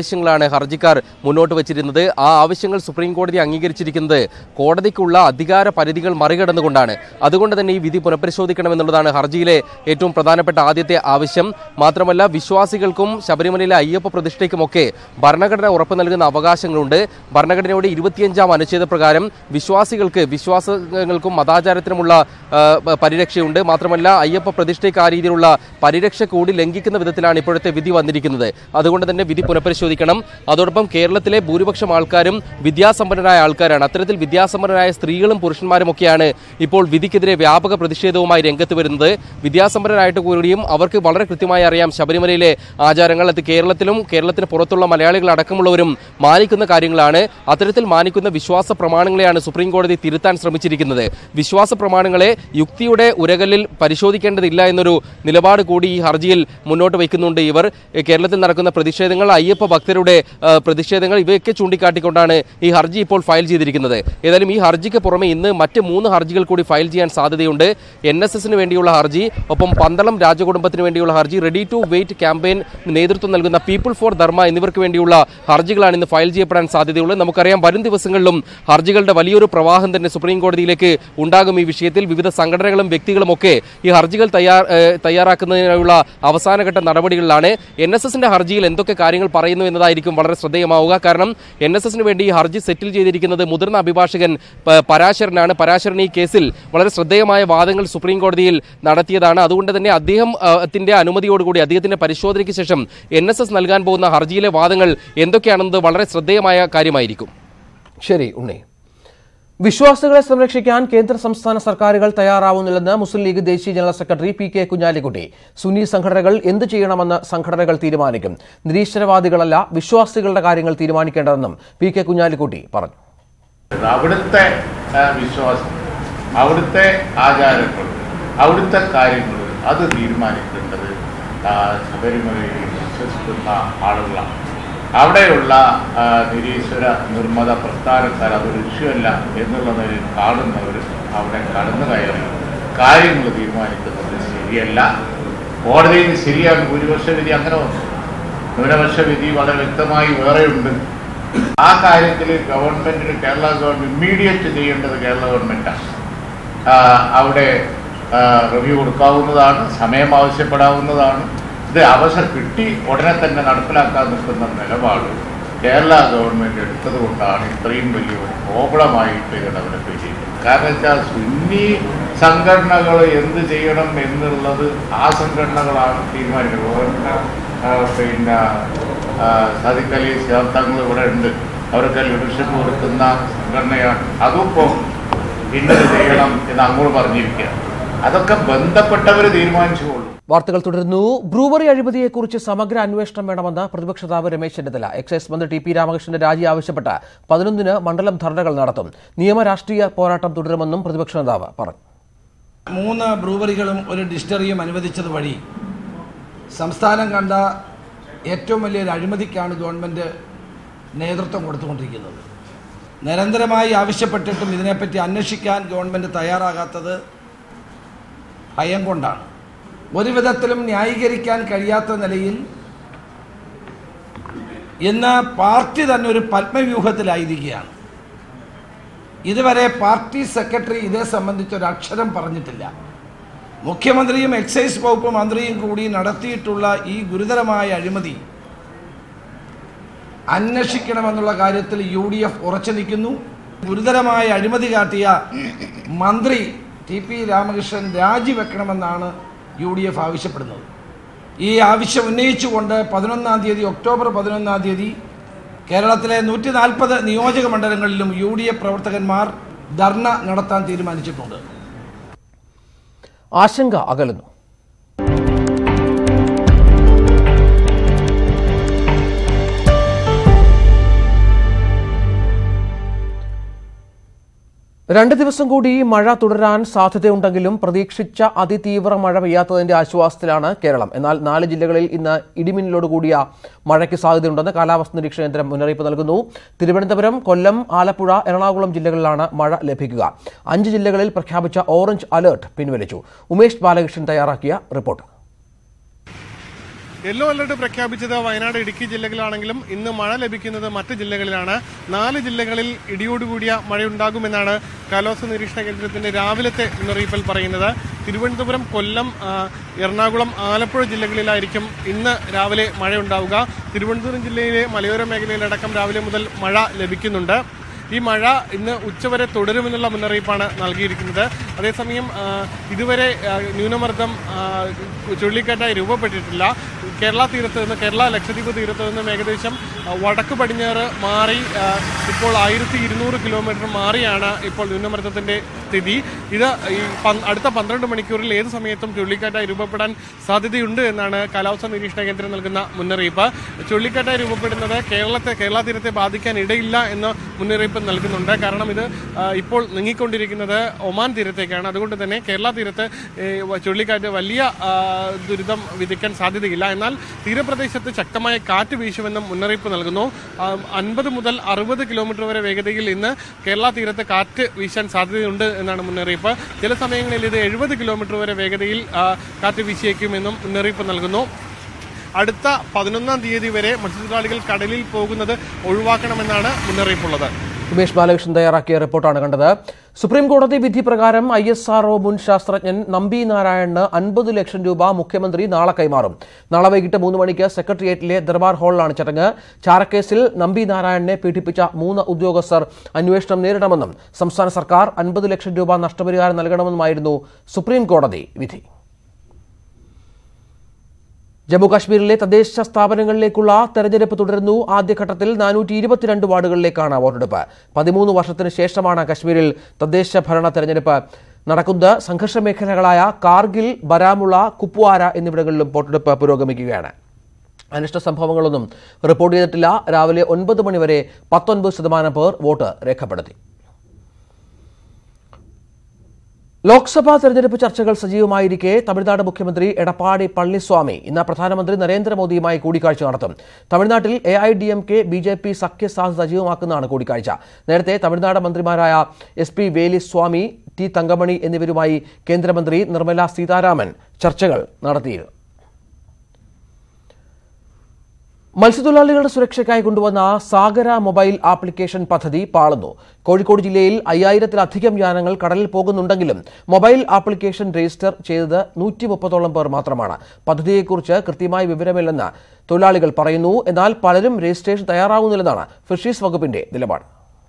ആവശ്യങ്ങളാണ് ഹർജിക്കാർ മുന്നോട്ട് വച്ചിരുന്നത് ആ ആവശ്യങ്ങൾ സുപ്രീം കോടതി അംഗീകരിച്ചിരിക്കുന്നത് കോടതിക്കുള്ള അധികാര പരിധികൾ മറികടന്നുകൊണ്ടാണ് അതുകൊണ്ട് തന്നെ ഈ വിധി പുനഃപരിശോധിക്കണമെന്നുള്ളതാണ് ഹർജിയിലെ ഏറ്റവും പ്രധാനപ്പെട്ട ആദ്യത്തെ ആവശ്യം മാത്രമല്ല വിശ്വാസികൾക്കും ശബരിമലയിലെ അയ്യപ്പ പ്രതിഷ്ഠയ്ക്കുമൊക്കെ ഭരണഘടന ഉറപ്പു നൽകുന്ന അവകാശങ്ങളുണ്ട് ഭരണഘടനയുടെ ഇരുപത്തിയഞ്ചാം അനുച്ഛേദ പ്രകാരം വിശ്വാസികൾക്ക് വിശ്വാസങ്ങൾക്കും മതാചാരത്തിനുമുള്ള ആ, പ- പരിരക്ഷയുണ്ട് മാത്രമല്ല അയ്യപ്പ പ്രതിഷ്ഠയ്ക്ക് ആ രീതിയിലുള്ള പരിരക്ഷ കൂടി ലംഘിക്കുന്ന വിധത്തിലാണ് ഇപ്പോഴത്തെ വിധി വന്നിരിക്കുന്നത് അതുകൊണ്ട് തന്നെ വിധി പുനഃപരിശോധിക്കണം അതോടൊപ്പം കേരളത്തിലെ ഭൂരിപക്ഷം ആൾക്കാരും വിദ്യാസമ്പന്നരായ ആൾക്കാരാണ് അത്തരത്തിൽ വിദ്യാസമ്പന്നരായ സ്ത്രീകളും പുരുഷന്മാരുമൊക്കെയാണ് ഇപ്പോൾ വിധിക്കെതിരെ വ്യാപക പ്രതിഷേധവുമായി രംഗത്ത് വരുന്നത് വിദ്യാസമ്പന്നരായിട്ട് കൂടിയും അവർക്ക് വളരെ കൃത്യമായി അറിയാം ശബരിമലയിലെ ആചാരങ്ങൾ അത് കേരളത്തിലും കേരളത്തിന് പുറത്തുള്ള മലയാളികൾ അടക്കമുള്ളവരും മാനിക്കുന്ന കാര്യങ്ങളാണ് അത്തരത്തിൽ മാനിക്കുന്ന വിശ്വാസ പ്രമാണങ്ങളെയാണ് സുപ്രീം കോടതി തിരുത്താൻ ശ്രമിച്ചിരിക്കുന്നത് വിശ്വാസ പ്രമാണങ്ങളെ യുക്തിയുടെ ഉരകലിൽ പരിശോധിക്കേണ്ടതില്ല എന്നൊരു നിലപാട് കൂടി ഈ ഹർജിയിൽ മുന്നോട്ട് വയ്ക്കുന്നുണ്ട് ഇവർ ഏ, കേരളത്തിൽ നടക്കുന്ന പ്രതിഷേധങ്ങൾ അയ്യപ്പ ഭക്തരുടെ ആ, പ്രതിഷേധങ്ങൾ ഇവയൊക്കെ ചൂണ്ടിക്കാട്ടിക്കൊണ്ടാണ് ഈ ഹർജി ഇപ്പോൾ ഫയൽ ചെയ്തിരിക്കുന്നത് ഏതായാലും ഈ ഹർജിക്ക് പുറമെ ഇന്ന് മറ്റ് മൂന്ന് ഹർജികൾ കൂടി ഫയൽ ചെയ്യാൻ സാധ്യതയുണ്ട് എൻ എസ് എസിന് വേണ്ടിയുള്ള ഹർജി ഒപ്പം പന്തളം രാജകുടുംബത്തിന് വേണ്ടിയുള്ള ഹർജി റെഡി ടു വെയിറ്റ് ക്യാമ്പയിൻ നേതൃത്വം നൽകുന്ന പീപ്പിൾ ഫോർ ധർമ്മ എന്നിവർക്ക് വേണ്ടിയുള്ള ഹർജികളാണ് ഇന്ന് ഫയൽ ചെയ്യപ്പെടാൻ സാധ്യതയുള്ളത് നമുക്കറിയാം വരും ദിവസങ്ങളിലും ഹർജികളുടെ വലിയൊരു പ്രവാഹം തന്നെ സുപ്രീം കോടതിയിലേക്ക് ഉണ്ടാകും ഈ വിഷയത്തിൽ വിവിധ സംഘടനകളും വ്യക്തികളും ഒക്കെ ഈ ഹർജികൾ തയ്യാർ ഏഹ് തയ്യാറാക്കുന്നതിനുള്ള അവസാനഘട്ട നടപടികളിലാണ് എൻ എസ് എസിന്റെ ഹർജിയിൽ എന്തൊക്കെ കാര്യങ്ങൾ പറയുന്നു എന്നതായിരിക്കും വളരെ ശ്രദ്ധേയമാവുക കാരണം എൻ എസ് എസിന് വേണ്ടി ഈ ഹർജി സെറ്റിൽ ചെയ്തിരിക്കുന്നത് മുതിർന്ന അഭിഭാഷകൻ പ- പരാശരനാണ് പരാശരൻ ഈ കേസിൽ വളരെ ശ്രദ്ധേയമായ വാദങ്ങൾ സുപ്രീം കോടതിയിൽ നടത്തിയതാണ് അതുകൊണ്ട് തന്നെ അദ്ദേഹം ആ, ത്തിന്റെ അനുമതിയോടുകൂടി അദ്ദേഹത്തിന്റെ പരിശോധനയ്ക്ക് ശേഷം എൻ എസ് എസ് നൽകാൻ പോകുന്ന ഹർജിയിലെ വാദങ്ങൾ എന്തൊക്കെയാണെന്നത് വളരെ ശ്രദ്ധേയമായ കാര്യമായിരിക്കും ശരി ഉണ്ണി വിശ്വാസികളെ സംരക്ഷിക്കാൻ കേന്ദ്ര സംസ്ഥാന സർക്കാരുകൾ തയ്യാറാവുന്നില്ലെന്ന് മുസ്ലിം ലീഗ് ദേശീയ general secretary P K Kunhalikutty സുന്നി സംഘടനകൾ എന്ത് ചെയ്യണമെന്ന് സംഘടനകൾ തീരുമാനിക്കും നിരീശ്വരവാദികളല്ല വിശ്വാസികളുടെ കാര്യങ്ങൾ തീരുമാനിക്കേണ്ടതെന്നും പി കെ കുഞ്ഞാലിക്കുട്ടി പറഞ്ഞു അവിടുത്തെ ആ, വിശ്വാസം അവിടുത്തെ ആചാരങ്ങൾ അവിടുത്തെ കാര്യങ്ങൾ അത് തീരുമാനിക്കേണ്ടത് ആ, ശബരിമലയിൽ വിശ്വസിക്കുന്ന ആളുകളാണ് അവിടെയുള്ള ആ, നിരീശ്വര നിർമ്മത പ്രസ്ഥാനക്കാർ അതൊരു വിഷയമല്ല എന്നുള്ള നിലയിൽ കാണുന്നവർ അവിടെ കടന്നു കയറി കാര്യങ്ങൾ തീരുമാനിക്കുന്നത് ശരിയല്ല കോടതിയിൽ ശരിയാണ് ഭൂരിപക്ഷ വിധി അങ്ങനെ വന്നു ന്യൂനപക്ഷ വിധി വളരെ വ്യക്തമായി വേറെയുണ്ട് ആ കാര്യത്തിൽ ഗവൺമെന്റിന് കേരള ഗവൺമെന്റ് ഇമ്മീഡിയറ്റ് ചെയ്യേണ്ടത് കേരള ഗവൺമെന്റാണ് ആ, അവിടെ റിവ്യൂ കൊടുക്കാവുന്നതാണ് സമയം ആവശ്യപ്പെടാവുന്നതാണ് ഇത് അവസരം കിട്ടി ഉടനെ തന്നെ നടപ്പിലാക്കാൻ നിൽക്കുന്ന നിലപാട് കേരള ഗവൺമെന്റ് എടുത്തത് കൊണ്ടാണ് ഇത്രയും വലിയൊരു പ്രോബ്ലമായിട്ട് ഇത് ഡെവലപ്പ് ചെയ്തത് കാരണം വെച്ചാൽ സുന്നി സംഘടനകൾ എന്ത് ചെയ്യണം എന്നുള്ളത് ആ സംഘടനകളാണ് തീരുമാനിക്കുന്നത് ആ, പിന്നെ സാദിഖ് അലി ശാബ്ദങ്ങൾ ഇവിടെ ഉണ്ട് അവർക്ക് ലീഡർഷിപ്പ് കൊടുക്കുന്ന സംഘടനയാണ് അതും ഇപ്പോൾ ഇന്നത് ചെയ്യണം എന്ന് അങ്ങോട്ട് പറഞ്ഞിരിക്കുക അതൊക്കെ ബന്ധപ്പെട്ടവർ തീരുമാനിച്ചുകൊള്ളൂ വാർത്തകൾ തുടരുന്നു ബ്രൂവറി അഴിമതിയെക്കുറിച്ച് സമഗ്ര അന്വേഷണം വേണമെന്ന് പ്രതിപക്ഷ നേതാവ് രമേശ് ചെന്നിത്തല എക്സൈസ് മന്ത്രി ടി പി രാമകൃഷ്ണന്റെ രാജി ആവശ്യപ്പെട്ട് പതിനൊന്നിന് മണ്ഡലം ധർണകൾ നടത്തും നിയമ രാഷ്ട്രീയ പോരാട്ടം തുടരുമെന്നും പ്രതിപക്ഷ നേതാവ് പറഞ്ഞു മൂന്ന് ബ്രൂവറികളും ഒരു ഡിസ്റ്ററിയും അനുവദിച്ചത് വഴി സംസ്ഥാനം കണ്ട ഏറ്റവും വലിയൊരു അഴിമതിക്കാണ് ഗവൺമെൻറ് നേതൃത്വം കൊടുത്തുകൊണ്ടിരിക്കുന്നത് നിരന്തരമായി ആവശ്യപ്പെട്ടിട്ടും ഇതിനെപ്പറ്റി അന്വേഷിക്കാൻ ഗവൺമെൻറ് തയ്യാറാകാത്തത് ഭയം കൊണ്ടാണ് ഒരു വിധത്തിലും ന്യായീകരിക്കാൻ കഴിയാത്ത നിലയിൽ ഇന്ന് പാർട്ടി തന്നെ ഒരു പത്മവ്യൂഹത്തിലായിരിക്കുകയാണ് ഇതുവരെ പാർട്ടി സെക്രട്ടറി ഇതേ സംബന്ധിച്ച് ഒരു അക്ഷരം പറഞ്ഞിട്ടില്ല മുഖ്യമന്ത്രിയും എക്സൈസ് വകുപ്പ് മന്ത്രിയും കൂടി നടത്തിയിട്ടുള്ള ഈ ഗുരുതരമായ അഴിമതി അന്വേഷിക്കണമെന്നുള്ള കാര്യത്തിൽ യു ഡി എഫ് ഉറച്ചു നിൽക്കുന്നു ഗുരുതരമായ അഴിമതി കാട്ടിയ മന്ത്രി ടി പി രാമകൃഷ്ണൻ രാജിവെക്കണമെന്നാണ് യു ഡി എഫ് ആവശ്യപ്പെടുന്നത് ഈ ആവശ്യം ഉന്നയിച്ചുകൊണ്ട് പതിനൊന്നാം തീയതി ഒക്ടോബർ പതിനൊന്നാം തീയതി കേരളത്തിലെ നൂറ്റി നാൽപ്പത് നിയോജക മണ്ഡലങ്ങളിലും യു ഡി എഫ് പ്രവർത്തകന്മാർ ധർണ നടത്താൻ തീരുമാനിച്ചിട്ടുണ്ട് ആശങ്ക അകലുന്നു രണ്ട് ദിവസം കൂടി മഴ തുടരാൻ സാധ്യതയുണ്ടെങ്കിലും പ്രതീക്ഷിച്ച അതിതീവ്ര മഴ പെയ്യാത്തതിന്റെ ആശ്വാസത്തിലാണ് കേരളം എന്നാൽ നാല് ജില്ലകളിൽ ഇന്ന് ഇടിമിന്നലോട് കൂടിയ മഴയ്ക്ക് സാധ്യതയുണ്ടെന്ന് കാലാവസ്ഥ നിരീക്ഷണ കേന്ദ്രം മുന്നറിയിപ്പ് നൽകുന്നു തിരുവനന്തപുരം കൊല്ലം ആലപ്പുഴ എറണാകുളം ജില്ലകളിലാണ് മഴ ലഭിക്കുക അഞ്ച് ജില്ലകളിൽ പ്രഖ്യാപിച്ച ഓറഞ്ച് അലർട്ട് പിൻവലിച്ചു ഉമേഷ് ബാലകൃഷ്ണൻ തയ്യാറാക്കിയ റിപ്പോർട്ട് യെല്ലോ അലർട്ട് പ്രഖ്യാപിച്ചത് വയനാട് ഇടുക്കി ജില്ലകളിലാണെങ്കിലും ഇന്ന് മഴ ലഭിക്കുന്നത് മറ്റ് ജില്ലകളിലാണ് നാല് ജില്ലകളിൽ ഇടിയോടുകൂടിയ മഴയുണ്ടാകുമെന്നാണ് കാലാവസ്ഥ നിരീക്ഷണ കേന്ദ്രത്തിന്റെ രാവിലത്തെ മുന്നറിയിപ്പിൽ പറയുന്നത് തിരുവനന്തപുരം കൊല്ലം ആ, എറണാകുളം ആലപ്പുഴ ജില്ലകളിലായിരിക്കും ഇന്ന് രാവിലെ മഴയുണ്ടാവുക തിരുവനന്തപുരം ജില്ലയിലെ മലയോര മേഖലയിലടക്കം രാവിലെ മുതൽ മഴ ലഭിക്കുന്നുണ്ട് ഈ മഴ ഇന്ന് ഉച്ചവരെ തുടരുമെന്നുള്ള മുന്നറിയിപ്പാണ് നൽകിയിരിക്കുന്നത് അതേസമയം ആ, ഇതുവരെ ആ, ന്യൂനമർദ്ദം ആ, ചുഴലിക്കാറ്റായി രൂപപ്പെട്ടിട്ടില്ല കേരള തീരത്ത് നിന്ന് കേരള ലക്ഷദ്വീപ് തീരത്ത് നിന്നും ഏകദേശം ആ, വടക്ക് പടിഞ്ഞാറ് മാറി ആ, ഇപ്പോൾ ആയിരത്തി ഇരുന്നൂറ് കിലോമീറ്റർ മാറിയാണ് ഇപ്പോൾ ന്യൂനമർദ്ദത്തിന്റെ സ്ഥിതി ഇത് ഈ പന്ത് അടുത്ത പന്ത്രണ്ട് മണിക്കൂറിൽ ഏത് സമയത്തും ചുഴലിക്കാറ്റായി രൂപപ്പെടാൻ സാധ്യതയുണ്ട് എന്നാണ് കാലാവസ്ഥാ നിരീക്ഷണ കേന്ദ്രം നൽകുന്ന മുന്നറിയിപ്പ് ചുഴലിക്കാറ്റായി രൂപപ്പെടുന്നത് കേരളത്തെ കേരള തീരത്തെ ബാധിക്കാൻ ഇടയില്ല എന്ന മുന്നറിയിപ്പ് നൽകുന്നുണ്ട് കാരണം ഇത് ആ, ഇപ്പോൾ നീങ്ങിക്കൊണ്ടിരിക്കുന്നത് ഒമാൻ തീരത്തേക്കാണ് അതുകൊണ്ട് തന്നെ കേരള തീരത്ത് ഏ, വ- ചുഴലിക്കാറ്റ് വലിയ ആ, ദുരിതം വിധിക്കാൻ സാധ്യതയില്ല എന്നാൽ തീരപ്രദേശത്ത് ശക്തമായ കാറ്റ് വീശുമെന്നും മുന്നറിയിപ്പ് നൽകുന്നു അൻപത് മുതൽ അറുപത് കിലോമീറ്റർ വരെ വേഗതയിൽ ഇന്ന് കേരള തീരത്ത് കാറ്റ് വീശാൻ സാധ്യതയുണ്ട് എന്നാണ് മുന്നറിയിപ്പ് ചില സമയങ്ങളിൽ ഇത് എഴുപത് കിലോമീറ്റർ വരെ വേഗതയിൽ ആ, കാറ്റ് വീശിയേക്കുമെന്നും മുന്നറിയിപ്പ് നൽകുന്നു അടുത്ത പതിനൊന്നാം തീയതി വരെ മത്സ്യത്തൊഴിലാളികൾ കടലിൽ പോകുന്നത് ഒഴിവാക്കണമെന്നാണ് മുന്നറിയിപ്പുള്ളത് ഉമേഷ് ബാലകൃഷ്ണൻ തയ്യാറാക്കിയ റിപ്പോർട്ടാണ് കണ്ടത് സുപ്രീം കോടതി വിധി പ്രകാരം ഐ എസ് ആർഒ മുൻ ശാസ്ത്രജ്ഞൻ നമ്പി നാരായണന് അൻപത് ലക്ഷം രൂപ മുഖ്യമന്ത്രി നാളെ കൈമാറും നാളെ വൈകിട്ട് മൂന്ന് മണിക്ക് സെക്രട്ടേറിയറ്റിലെ ദർബാർ ഹാളിലാണ് ചടങ്ങ് ചാരക്കേസിൽ നമ്പി നാരായണനെ പീഡിപ്പിച്ച മൂന്ന് ഉദ്യോഗസ്ഥർ അന്വേഷണം നേരിടണമെന്നും സംസ്ഥാന സർക്കാർ അൻപത് ലക്ഷം രൂപ നഷ്ടപരിഹാരം നൽകണമെന്നുമായിരുന്നു സുപ്രീം കോടതി വിധി ജമ്മുകാശ്മീരിലെ തദ്ദേശ സ്ഥാപനങ്ങളിലേക്കുള്ള തെരഞ്ഞെടുപ്പ് തുടരുന്നു ആദ്യഘട്ടത്തിൽ നാനൂറ്റി ഇരുപത്തിരണ്ട് വാർഡുകളിലേക്കാണ് വോട്ടെടുപ്പ് പതിമൂന്ന് വർഷത്തിന് ശേഷമാണ് കശ്മീരിൽ തദ്ദേശ ഭരണ തെരഞ്ഞെടുപ്പ് നടക്കുന്നത് സംഘർഷ മേഖലകളായ കാർഗിൽ ബരാമുള്ള കുപ്വാര എന്നിവിടങ്ങളിലും വോട്ടെടുപ്പ് പുരോഗമിക്കുകയാണ് അനിഷ്ട സംഭവങ്ങളൊന്നും റിപ്പോർട്ട് ചെയ്തിട്ടില്ല രാവിലെ ഒൻപത് മണിവരെ പത്തൊൻപത് ശതമാനം പേർ വോട്ട് രേഖപ്പെടുത്തി ലോക്സഭാ തെരഞ്ഞെടുപ്പ് ചർച്ചകൾ സജീവമായിരിക്കെ തമിഴ്നാട് മുഖ്യമന്ത്രി എടപ്പാടി പളനിസ്വാമി ഇന്ന് പ്രധാനമന്ത്രി നരേന്ദ്രമോദിയുമായി കൂടിക്കാഴ്ച നടത്തും തമിഴ്നാട്ടിൽ A I D M K B J P സഖ്യസാധ്യത സജീവമാക്കുന്നതാണ് കൂടിക്കാഴ്ച നേരത്തെ തമിഴ്നാട് മന്ത്രിമാരായ S P Veliswamy T Thangamani എന്നിവരുമായി കേന്ദ്രമന്ത്രി നിർമ്മല സീതാരാമൻ ചർച്ചകൾ നടത്തിയിരുന്നു മത്സ്യത്തൊഴിലാളികളുടെ സുരക്ഷയ്ക്കായി കൊണ്ടുവന്ന സാഗര മൊബൈൽ ആപ്ലിക്കേഷൻ പദ്ധതി പാളുന്നു കോഴിക്കോട് ജില്ലയിൽ അയ്യായിരത്തിലധികം യാനങ്ങൾ കടലിൽ പോകുന്നുണ്ടെങ്കിലും മൊബൈൽ ആപ്ലിക്കേഷൻ രജിസ്റ്റർ ചെയ്തത് നൂറ്റി മുപ്പതോളം പേർ മാത്രമാണ് പദ്ധതിയെക്കുറിച്ച് കൃത്യമായ വിവരമില്ലെന്ന് തൊഴിലാളികൾ പറയുന്നു എന്നാൽ പലരും രജിസ്ട്രേഷൻ തയ്യാറാകുന്നില്ലെന്നാണ് ഫിഷീസ് വകുപ്പിന്റെ നിലപാട്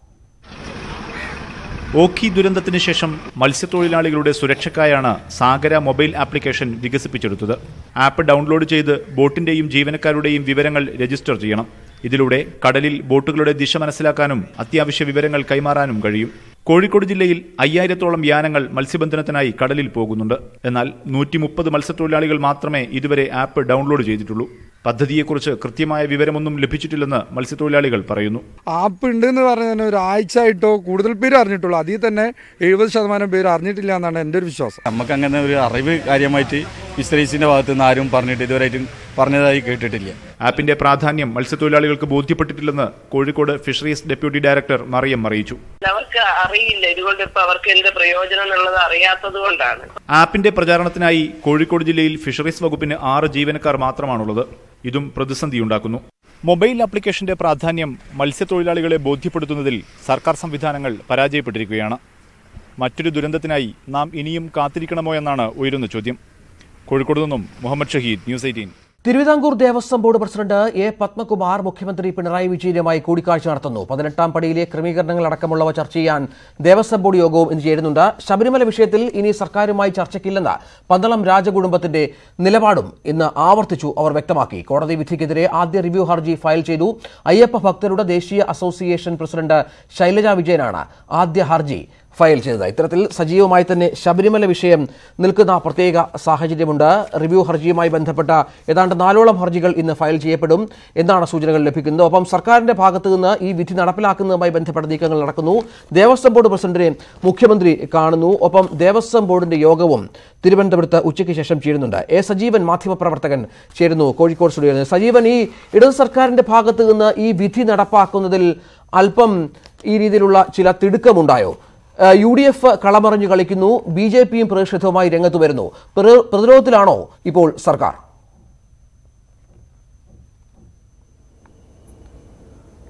ഓഖി ദുരന്തത്തിന് ശേഷം മത്സ്യത്തൊഴിലാളികളുടെ സുരക്ഷയ്ക്കായാണ് സാഗര മൊബൈൽ ആപ്ലിക്കേഷൻ വികസിപ്പിച്ചെടുത്തത് ആപ്പ് ഡൗൺലോഡ് ചെയ്ത് ബോട്ടിന്റെയും ജീവനക്കാരുടെയും വിവരങ്ങൾ രജിസ്റ്റർ ചെയ്യണം ഇതിലൂടെ കടലിൽ ബോട്ടുകളുടെ ദിശ മനസ്സിലാക്കാനും അത്യാവശ്യ വിവരങ്ങൾ കൈമാറാനും കഴിയും കോഴിക്കോട് ജില്ലയിൽ അയ്യായിരത്തോളം യാനങ്ങൾ മത്സ്യബന്ധനത്തിനായി കടലിൽ പോകുന്നുണ്ട് എന്നാൽ നൂറ്റി മുപ്പത് മത്സ്യത്തൊഴിലാളികൾ മാത്രമേ ഇതുവരെ ആപ്പ് ഡൗൺലോഡ് ചെയ്തിട്ടുള്ളൂ പദ്ധതിയെക്കുറിച്ച് കൃത്യമായ വിവരമൊന്നും ലഭിച്ചിട്ടില്ലെന്ന് മത്സ്യത്തൊഴിലാളികൾ പറയുന്നു ആപ്പ് ഉണ്ട് എന്ന് പറഞ്ഞാൽ തന്നെ ഒരു ആഴ്ച ആയിട്ടോ കൂടുതൽ പേര് അറിഞ്ഞിട്ടുള്ളൂ അതിൽ തന്നെ എഴുപത് ശതമാനം പേര് അറിഞ്ഞിട്ടില്ല എന്നാണ് എൻ്റെ ഒരു വിശ്വാസം നമുക്ക് അങ്ങനെ ഒരു അറിവ് കാര്യമായിട്ട് ഫിഷറീസിന്റെ ഭാഗത്ത് നിന്ന് ആരും പറഞ്ഞിട്ട് ഇതുവരെയായിട്ടും പറഞ്ഞതായി കേട്ടിട്ടില്ല ആപ്പിന്റെ പ്രാധാന്യം മത്സ്യത്തൊഴിലാളികൾക്ക് ബോധ്യപ്പെട്ടിട്ടില്ലെന്ന് Kozhikode fisheries deputy director Mariyam അറിയിച്ചു അവർക്ക് അറിയില്ല ഇതുകൊണ്ട് ഇപ്പൊ അവർക്ക് എന്ത് പ്രയോജനം എന്നുള്ളത് അറിയാത്തത് കൊണ്ടാണ് ആപ്പിന്റെ പ്രചാരണത്തിനായി കോഴിക്കോട് ജില്ലയിൽ ഫിഷറീസ് വകുപ്പിന് ആറ് ജീവനക്കാർ മാത്രമാണുള്ളത് ഇതും പ്രതിസന്ധിയുണ്ടാക്കുന്നു മൊബൈൽ ആപ്ലിക്കേഷന്റെ പ്രാധാന്യം മത്സ്യത്തൊഴിലാളികളെ ബോധ്യപ്പെടുത്തുന്നതിൽ സർക്കാർ സംവിധാനങ്ങൾ പരാജയപ്പെട്ടിരിക്കുകയാണ് മറ്റൊരു ദുരന്തത്തിനായി നാം ഇനിയും കാത്തിരിക്കണമോ എന്നാണ് ഉയരുന്ന ചോദ്യം കോഴിക്കോട് നിന്നും Muhammad Shaheed news eighteen Thiruvithamkoor Devaswom board president A Padmakumar മുഖ്യമന്ത്രി പിണറായി വിജയനുമായി കൂടിക്കാഴ്ച നടത്തുന്നു പതിനെട്ടാം പടിയിലെ ക്രമീകരണങ്ങൾ അടക്കമുള്ളവ ചർച്ച ചെയ്യാൻ ദേവസ്വം ബോർഡ് യോഗവും ഇന്ന് ചേരുന്നുണ്ട് ശബരിമല വിഷയത്തിൽ ഇനി സർക്കാരുമായി ചർച്ചയ്ക്കില്ലെന്ന് പന്തളം രാജകുടുംബത്തിന്റെ നിലപാടും ഇന്ന് ആവർത്തിച്ചു അവർ വ്യക്തമാക്കി കോടതി വിധിക്കെതിരെ ആദ്യ റിവ്യൂ ഹർജി ഫയൽ ചെയ്തു അയ്യപ്പ ഭക്തരുടെ ദേശീയ അസോസിയേഷൻ പ്രസിഡന്റ് ശൈലജ വിജയനാണ് ആദ്യ ഹർജി ഫയൽ ചെയ്തത് ഇത്തരത്തിൽ സജീവമായി തന്നെ ശബരിമല വിഷയം നിൽക്കുന്ന പ്രത്യേക സാഹചര്യമുണ്ട് റിവ്യൂ ഹർജിയുമായി ബന്ധപ്പെട്ട ഏതാണ്ട് നാലോളം ഹർജികൾ ഇന്ന് ഫയൽ ചെയ്യപ്പെടും എന്നാണ് സൂചനകൾ ലഭിക്കുന്നത് ഒപ്പം സർക്കാരിന്റെ ഭാഗത്തു നിന്ന് ഈ വിധി നടപ്പിലാക്കുന്നതുമായി ബന്ധപ്പെട്ട നീക്കങ്ങൾ നടക്കുന്നു ദേവസ്വം ബോർഡ് പ്രസിഡന്റിനെ മുഖ്യമന്ത്രി കാണുന്നു ഒപ്പം ദേവസ്വം ബോർഡിന്റെ യോഗവും തിരുവനന്തപുരത്ത് ഉച്ചയ്ക്ക് ശേഷം ചേരുന്നുണ്ട് എ സജീവൻ മാധ്യമപ്രവർത്തകൻ ചേരുന്നു കോഴിക്കോട് സ്റ്റുഡിയോയിൽ സജീവൻ ഈ ഇടതു സർക്കാരിന്റെ ഭാഗത്തു നിന്ന് ഈ വിധി നടപ്പാക്കുന്നതിൽ അല്പം ഈ രീതിയിലുള്ള ചില തിടുക്കമുണ്ടായോ ഏഹ് യു ഡി എഫ് കളമറിഞ്ഞു കളിക്കുന്നു ബി ജെ പിയും പ്രതിഷേധവുമായി രംഗത്ത് വരുന്നു പ്ര- പ്രതിരോധത്തിലാണോ ഇപ്പോൾ സർക്കാർ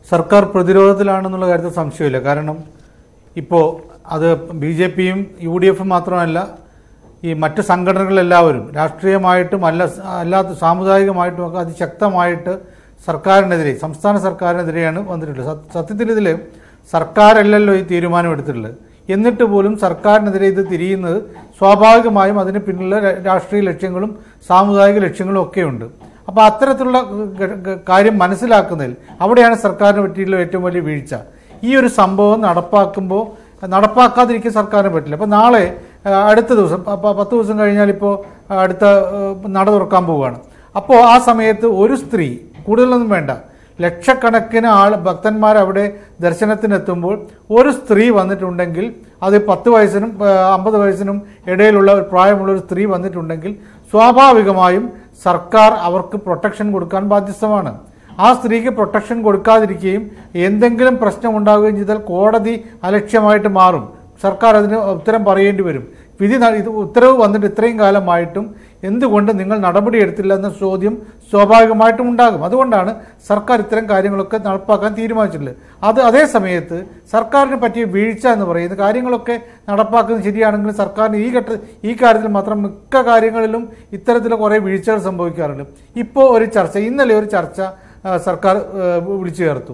സർക്കാർ പ്രതിരോധത്തിലാണെന്നുള്ള കാര്യത്തിൽ സംശയമില്ല കാരണം ഇപ്പോൾ അത് ബി ജെ പിയും യു ഡി എഫും മാത്രമല്ല ഈ മറ്റ് സംഘടനകളെല്ലാവരും രാഷ്ട്രീയമായിട്ടും അല്ല അല്ലാത്ത സാമുദായികമായിട്ടും ഒക്കെ അതിശക്തമായിട്ട് സർക്കാരിനെതിരെ സംസ്ഥാന സർക്കാരിനെതിരെയാണ് വന്നിട്ടുള്ളത് സത്യ- സത്യത്തിൽ ഇതിൽ സർക്കാരല്ലല്ലോ ഈ തീരുമാനം എടുത്തിട്ടുള്ളത് എന്നിട്ട് പോലും സർക്കാരിനെതിരെ ഇത് തിരിയുന്നത് സ്വാഭാവികമായും അതിന് പിന്നിലുള്ള രാ- രാഷ്ട്രീയ ലക്ഷ്യങ്ങളും സാമുദായിക ലക്ഷ്യങ്ങളും ഒക്കെയുണ്ട് അപ്പോൾ അത്തരത്തിലുള്ള ഗ- ഗ- കാര്യം മനസ്സിലാക്കുന്നതിൽ അവിടെയാണ് സർക്കാരിന് പറ്റിയിട്ടുള്ള ഏറ്റവും വലിയ വീഴ്ച ഈ ഒരു സംഭവം നടപ്പാക്കുമ്പോൾ നടപ്പാക്കാതിരിക്കാൻ സർക്കാരിന് പറ്റില്ല അപ്പോൾ നാളെ ആ, അടുത്ത ദിവസം പ- പ- പത്ത് ദിവസം കഴിഞ്ഞാൽ ഇപ്പോൾ അടുത്ത ആ, നട തുറക്കാൻ പോവുകയാണ് അപ്പോൾ ആ സമയത്ത് ഒരു സ്ത്രീ കൂടുതലൊന്നും വേണ്ട ലക്ഷക്കണക്കിന് ആൾ ഭക്തന്മാർ അവിടെ ദർശനത്തിനെത്തുമ്പോൾ ഒരു സ്ത്രീ വന്നിട്ടുണ്ടെങ്കിൽ അത് പത്ത് വയസ്സിനും ആ, അമ്പത് വയസ്സിനും ഇടയിലുള്ള ഒരു പ്രായമുള്ള ഒരു സ്ത്രീ വന്നിട്ടുണ്ടെങ്കിൽ സ്വാഭാവികമായും സർക്കാർ അവർക്ക് പ്രൊട്ടക്ഷൻ കൊടുക്കാൻ ബാധ്യസ്ഥമാണ് ആ സ്ത്രീക്ക് പ്രൊട്ടക്ഷൻ കൊടുക്കാതിരിക്കുകയും എന്തെങ്കിലും പ്രശ്നം ഉണ്ടാവുകയും ചെയ്താൽ കോടതി അലക്ഷ്യമായിട്ട് മാറും സർക്കാർ അതിന് ഉത്തരം പറയേണ്ടി വരും വിധി ന- ഇത് ഉത്തരവ് വന്നിട്ട് ഇത്രയും കാലമായിട്ടും എന്തുകൊണ്ട് നിങ്ങൾ നടപടിയെടുത്തില്ല എന്ന ചോദ്യം സ്വാഭാവികമായിട്ടും ഉണ്ടാകും അതുകൊണ്ടാണ് സർക്കാർ ഇത്തരം കാര്യങ്ങളൊക്കെ നടപ്പാക്കാൻ തീരുമാനിച്ചിട്ടുള്ളത് അത് അതേ സമയത്ത് സർക്കാരിന് പറ്റിയ വീഴ്ച എന്ന് പറയുന്നത് കാര്യങ്ങളൊക്കെ നടപ്പാക്കുന്നത് ശരിയാണെങ്കിലും സർക്കാരിന് ഈ ഘട്ട ഈ കാര്യത്തിൽ മാത്രം മിക്ക കാര്യങ്ങളിലും ഇത്തരത്തിലുള്ള കുറേ വീഴ്ചകൾ സംഭവിക്കാറുണ്ട് ഇപ്പോൾ ഒരു ചർച്ച ഇന്നലെ ഒരു ചർച്ച ആ, സർക്കാർ ആ, വിളിച്ചു ചേർത്തു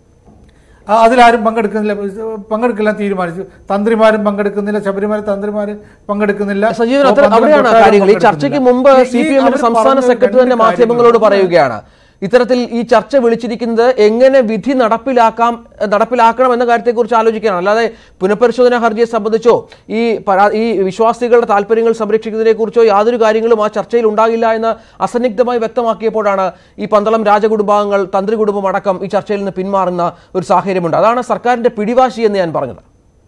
ആ, അതിലാരും പങ്കെടുക്കുന്നില്ല പങ്കെടുക്കില്ല തീരുമാനിച്ചു തന്ത്രിമാരും പങ്കെടുക്കുന്നില്ല ശബരിമല തന്ത്രിമാർ പങ്കെടുക്കുന്നില്ല സജീവൻ അത്ര പന്ത്രണ്ട് അവിടെയാണ് കൊട്ടാരം കാര്യങ്ങൾ ഈ പങ്കെടുക്കുന്നില്ല. ചർച്ചയ്ക്ക് മുമ്പ് ഈ- സി ഈ പി എമ്മിന്റെ അവർ സംസ്ഥാന പറഞ്ഞ സെക്രട്ടറി രണ്ട് തന്നെ മാധ്യമങ്ങളോട് കാര്യങ്ങൾ. പറയുകയാണ് ഇത്തരത്തിൽ ഈ ചർച്ച വിളിച്ചിരിക്കുന്നത് എങ്ങനെ വിധി നടപ്പിലാക്കാം നടപ്പിലാക്കണം എന്ന കാര്യത്തെക്കുറിച്ച് ആലോചിക്കാനാണ് അല്ലാതെ പുനഃപരിശോധനാ ഹർജിയെ സംബന്ധിച്ചോ ഈ പരാ- ഈ വിശ്വാസികളുടെ താല്പര്യങ്ങൾ സംരക്ഷിക്കുന്നതിനെ കുറിച്ചോ യാതൊരു കാര്യങ്ങളും ആ ചർച്ചയിൽ ഉണ്ടാകില്ല എന്ന് അസന്നിഗ്ധമായി വ്യക്തമാക്കിയപ്പോഴാണ് ഈ പന്തളം രാജകുടുംബാംഗങ്ങൾ തന്ത്രി കുടുംബം അടക്കം ഈ ചർച്ചയിൽ നിന്ന് പിന്മാറുന്ന ഒരു സാഹചര്യമുണ്ട് അതാണ് സർക്കാരിന്റെ പിടിവാശി എന്ന് ഞാൻ പറഞ്ഞത്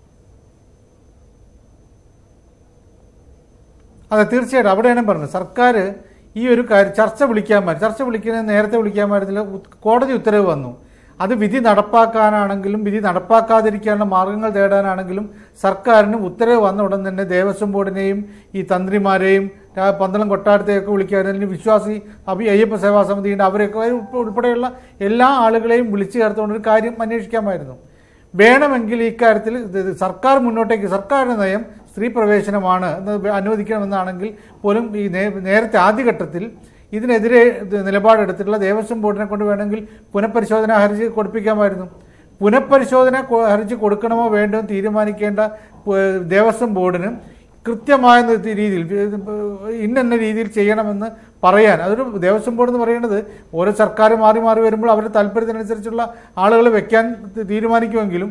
അതെ തീർച്ചയായിട്ടും അവിടെയാണ് പറഞ്ഞത് സർക്കാർ ഈ ഒരു കാര്യം ചർച്ച വിളിക്കാൻ പറ്റും ചർച്ച വിളിക്കുന്നത് നേരത്തെ വിളിക്കാൻ പറ്റത്തില്ല ഉത്- കോടതി ഉത്തരവ് വന്നു അത് വിധി നടപ്പാക്കാനാണെങ്കിലും വിധി നടപ്പാക്കാതിരിക്കാനുള്ള മാർഗങ്ങൾ തേടാനാണെങ്കിലും സർക്കാരിന് ഉത്തരവ് വന്ന ഉടൻ തന്നെ ദേവസ്വം ബോർഡിനെയും ഈ തന്ത്രിമാരെയും രാ- പന്തളം കൊട്ടാരത്തെയൊക്കെ വിളിക്കാൻ അല്ലെങ്കിൽ വിശ്വാസി അഭി അയ്യപ്പ സേവാ സമിതിയുണ്ട് അവരെയൊക്കെ ഉൾപ്പെ- ഉൾപ്പെടെയുള്ള എല്ലാ ആളുകളെയും വിളിച്ചു ചേർത്തുകൊണ്ട് ഒരു കാര്യം അന്വേഷിക്കാമായിരുന്നു വേണമെങ്കിൽ ഇക്കാര്യത്തിൽ ഇത് ഇത് സർക്കാർ മുന്നോട്ടേക്ക് സർക്കാരിന്റെ നയം സ്ത്രീ പ്രവേശനമാണ് എന്ന് അനുവദിക്കണമെന്നാണെങ്കിൽ പോലും ഈ നേ- നേരത്തെ ആദ്യഘട്ടത്തിൽ ഇതിനെതിരെ ഇത് നിലപാടെടുത്തിട്ടുള്ള ദേവസ്വം ബോർഡിനെ കൊണ്ട് വേണമെങ്കിൽ പുനഃപരിശോധന ഹർജി കൊടുപ്പിക്കാമായിരുന്നു പുനഃപരിശോധന കൊ- ഹർജി കൊടുക്കണമോ വേണ്ടോ എന്ന് തീരുമാനിക്കേണ്ട ഏഹ്, ദേവസ്വം ബോർഡിന് കൃത്യമായ നി- രീതിയിൽ ഇത് ഇന്ന രീതിയിൽ ചെയ്യണമെന്ന് പറയാൻ അതൊരു ദേവസ്വം ബോർഡ് എന്ന് പറയുന്നത് ഓരോ സർക്കാർ മാറി മാറി വരുമ്പോൾ അവരുടെ താല്പര്യത്തിനനുസരിച്ചുള്ള ആളുകളെ വെക്കാൻ തി- തീരുമാനിക്കുമെങ്കിലും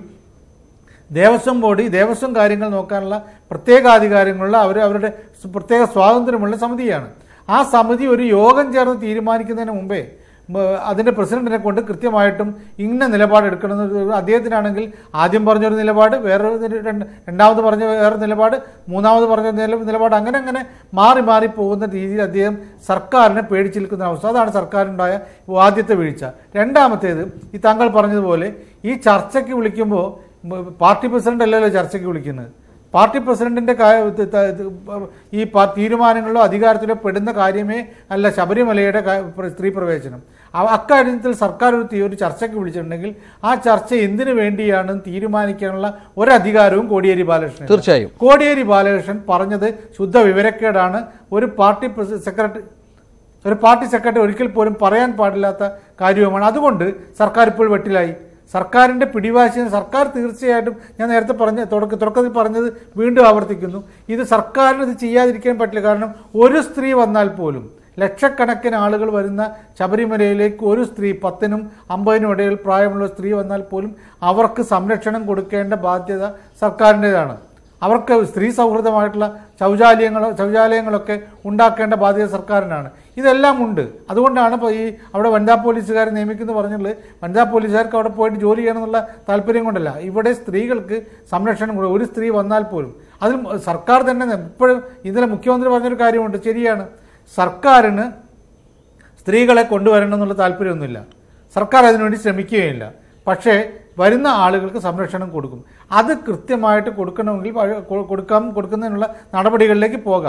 ദേവസ്വം ബോർഡ് ഈ ദേവസ്വം കാര്യങ്ങൾ നോക്കാനുള്ള പ്രത്യേക അധികാരങ്ങളുള്ള അവർ അവരുടെ സ് പ്രത്യേക സ്വാതന്ത്ര്യമുള്ള സമിതിയാണ് ആ സമിതി ഒരു യോഗം ചേർന്ന് തീരുമാനിക്കുന്നതിന് മുമ്പേ മ, അതിൻ്റെ പ്രസിഡന്റിനെ കൊണ്ട് കൃത്യമായിട്ടും ഇന്ന നിലപാടെടുക്കണമെന്ന് ഒരു- അദ്ദേഹത്തിനാണെങ്കിൽ ആദ്യം പറഞ്ഞൊരു നിലപാട് വേറൊരു നില- രണ്ട്- രണ്ടാമത് പറഞ്ഞ വേറെ നിലപാട് മൂന്നാമത് പറഞ്ഞ നില നിലപാട് അങ്ങനെ അങ്ങനെ മാറി മാറി പോകുന്ന രീതിയിൽ അദ്ദേഹം സർക്കാരിനെ പേടിച്ച് നിൽക്കുന്ന അവസ്ഥ അതാണ് സർക്കാരുണ്ടായ ആദ്യത്തെ വീഴ്ച രണ്ടാമത്തേത് ഈ താങ്കൾ പറഞ്ഞതുപോലെ ഈ ചർച്ചയ്ക്ക് വിളിക്കുമ്പോൾ മ- പാർട്ടി പ്രസിഡന്റ് അല്ലല്ലോ ചർച്ചയ്ക്ക് വിളിക്കുന്നത് പാർട്ടി പ്രസിഡന്റിന്റെ കാ- ത- ത- ത- ഈ പാ- തീരുമാനങ്ങളിലോ അധികാരത്തിലോ പെടുന്ന കാര്യമേ അല്ല ശബരിമലയുടെ കാ- പ്ര- സ്ത്രീ പ്രവേശനം അവ- അക്കാര്യത്തിൽ സർക്കാർ ഒരു തീ- ഒരു ചർച്ചയ്ക്ക് വിളിച്ചിട്ടുണ്ടെങ്കിൽ ആ ചർച്ച എന്തിനു വേണ്ടിയാണെന്ന് തീരുമാനിക്കാനുള്ള ഒരധികാരവും കോടിയേരി ബാലകൃഷ്ണൻ തീർച്ചയായും. കോടിയേരി ബാലകൃഷ്ണൻ പറഞ്ഞത് ശുദ്ധ വിവരക്കേടാണ് ഒരു പാർട്ടി പ്രസി- സെക്രട്ടറി ഒരു പാർട്ടി സെക്രട്ടറി ഒരിക്കൽ പോലും പറയാൻ പാടില്ലാത്ത കാര്യവുമാണ് അതുകൊണ്ട് സർക്കാർ ഇപ്പോൾ വെട്ടിലായി സർക്കാരിന്റെ പിടിവാശി സർക്കാർ തീർച്ചയായിട്ടും ഞാൻ നേരത്തെ പറഞ്ഞ തുടക്ക തുടക്കത്തിൽ പറഞ്ഞത് വീണ്ടും ആവർത്തിക്കുന്നു ഇത് സർക്കാരിന് ഇത് ചെയ്യാതിരിക്കാൻ പറ്റില്ല കാരണം ഒരു സ്ത്രീ വന്നാൽ പോലും ലക്ഷക്കണക്കിന് ആളുകൾ വരുന്ന ശബരിമലയിലേക്ക് ഒരു സ്ത്രീ പത്തിനും അമ്പതിനും ഇടയിൽ പ്രായമുള്ള സ്ത്രീ വന്നാൽ പോലും അവർക്ക് സംരക്ഷണം കൊടുക്കേണ്ട ബാധ്യത സർക്കാരിൻ്റെതാണ് അവർക്ക് സ്ത്രീ സൗഹൃദമായിട്ടുള്ള ശൗചാലയങ്ങളോ ശൗചാലയങ്ങളൊക്കെ ഉണ്ടാക്കേണ്ട ബാധ്യത സർക്കാരിനാണ് ഇതെല്ലാം ഉണ്ട് അതുകൊണ്ടാണ് ഇപ്പോൾ ഈ അവിടെ വനിതാ പോലീസുകാരെ നിയമിക്കുന്നു പറഞ്ഞുള്ളത് വനിതാ പോലീസുകാർക്ക് അവിടെ പോയിട്ട് ജോലി ചെയ്യണമെന്നുള്ള താല്പര്യം കൊണ്ടല്ല ഇവിടെ സ്ത്രീകൾക്ക് സംരക്ഷണം കൊടുക്കും ഒരു സ്ത്രീ വന്നാൽ പോലും അതിൽ സർക്കാർ തന്നെ ഇപ്പോഴും ഇന്നലെ മുഖ്യമന്ത്രി പറഞ്ഞൊരു കാര്യമുണ്ട് ശരിയാണ് സർക്കാരിന് സ്ത്രീകളെ കൊണ്ടുവരണം എന്നുള്ള താല്പര്യമൊന്നുമില്ല സർക്കാർ അതിനുവേണ്ടി ശ്രമിക്കുകയില്ല പക്ഷേ വരുന്ന ആളുകൾക്ക് സംരക്ഷണം കൊടുക്കും അത് കൃത്യമായിട്ട് കൊടുക്കണമെങ്കിൽ പഴ- കൊ- കൊടുക്കാം കൊടുക്കുന്നതിനുള്ള നടപടികളിലേക്ക് പോകാം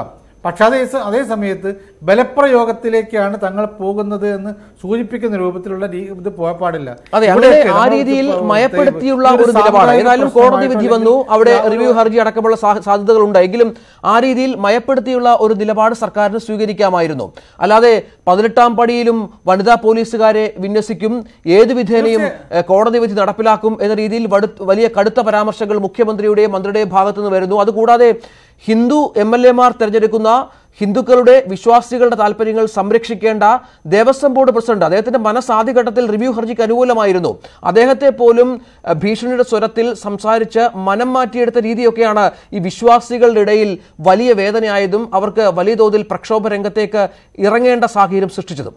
പക്ഷേ അതേ സ- അതേ സമയത്ത് ബലപ്രയോഗത്തിലേക്കാണ് തങ്ങൾ പോകുന്നത് എന്ന് സൂചിപ്പിക്കുന്ന രൂപത്തിലുള്ള രീ- ഇത് പോകാൻ പാടില്ല അതെ അങ്ങനെ ഇവിടെയൊക്കെ ആ നമ്മൾ രീതിയിൽ ഇപ്പോൾ മയപ്പെടുത്തിയുള്ള ഇതൊരു ഒരു നിലപാട് സാമുദായിക ഏതായാലും കോടതി വിധി പ്രശ്നമായിട്ടോ വന്നു അവിടെ അല്ലെങ്കിൽ റിവ്യൂ ഹർജി അടക്കമുള്ള സാ- സാധ്യതകളുണ്ട് എങ്കിലും ആ രീതിയിൽ മയപ്പെടുത്തിയുള്ള ഒരു നിലപാട് സർക്കാരിന് സ്വീകരിക്കാമായിരുന്നു അല്ലാതെ പതിനെട്ടാം പടിയിലും വനിതാ പോലീസുകാരെ വിന്യസിക്കും ഏത് വിധേനയും ഏഹ്, കോടതി വിധി നടപ്പിലാക്കും എന്ന രീതിയിൽ വടു- വലിയ കടുത്ത പരാമർശങ്ങൾ മുഖ്യമന്ത്രിയുടെയും മന്ത്രിയുടെയും ഭാഗത്തു നിന്ന് വരുന്നു അതുകൂടാതെ ഹിന്ദു എം എൽ എമാർ തെരഞ്ഞെടുക്കുന്ന ഹിന്ദുക്കളുടെ വിശ്വാസികളുടെ താല്പര്യങ്ങൾ സംരക്ഷിക്കേണ്ട ദേവസ്വം ബോർഡ് പ്രസിഡന്റ് അദ്ദേഹത്തിന്റെ മനസ്സ് ആദ്യഘട്ടത്തിൽ റിവ്യൂ ഹർജിക്ക് അനുകൂലമായിരുന്നു അദ്ദേഹത്തെ പോലും അഹ്, ഭീഷണിയുടെ സ്വരത്തിൽ സംസാരിച്ച് മനം മാറ്റിയെടുത്ത രീതിയൊക്കെയാണ് ഈ വിശ്വാസികളുടെ ഇടയിൽ വലിയ വേദനയായതും അവർക്ക് വലിയ തോതിൽ പ്രക്ഷോഭ രംഗത്തേക്ക് ഇറങ്ങേണ്ട സാഹചര്യം സൃഷ്ടിച്ചതും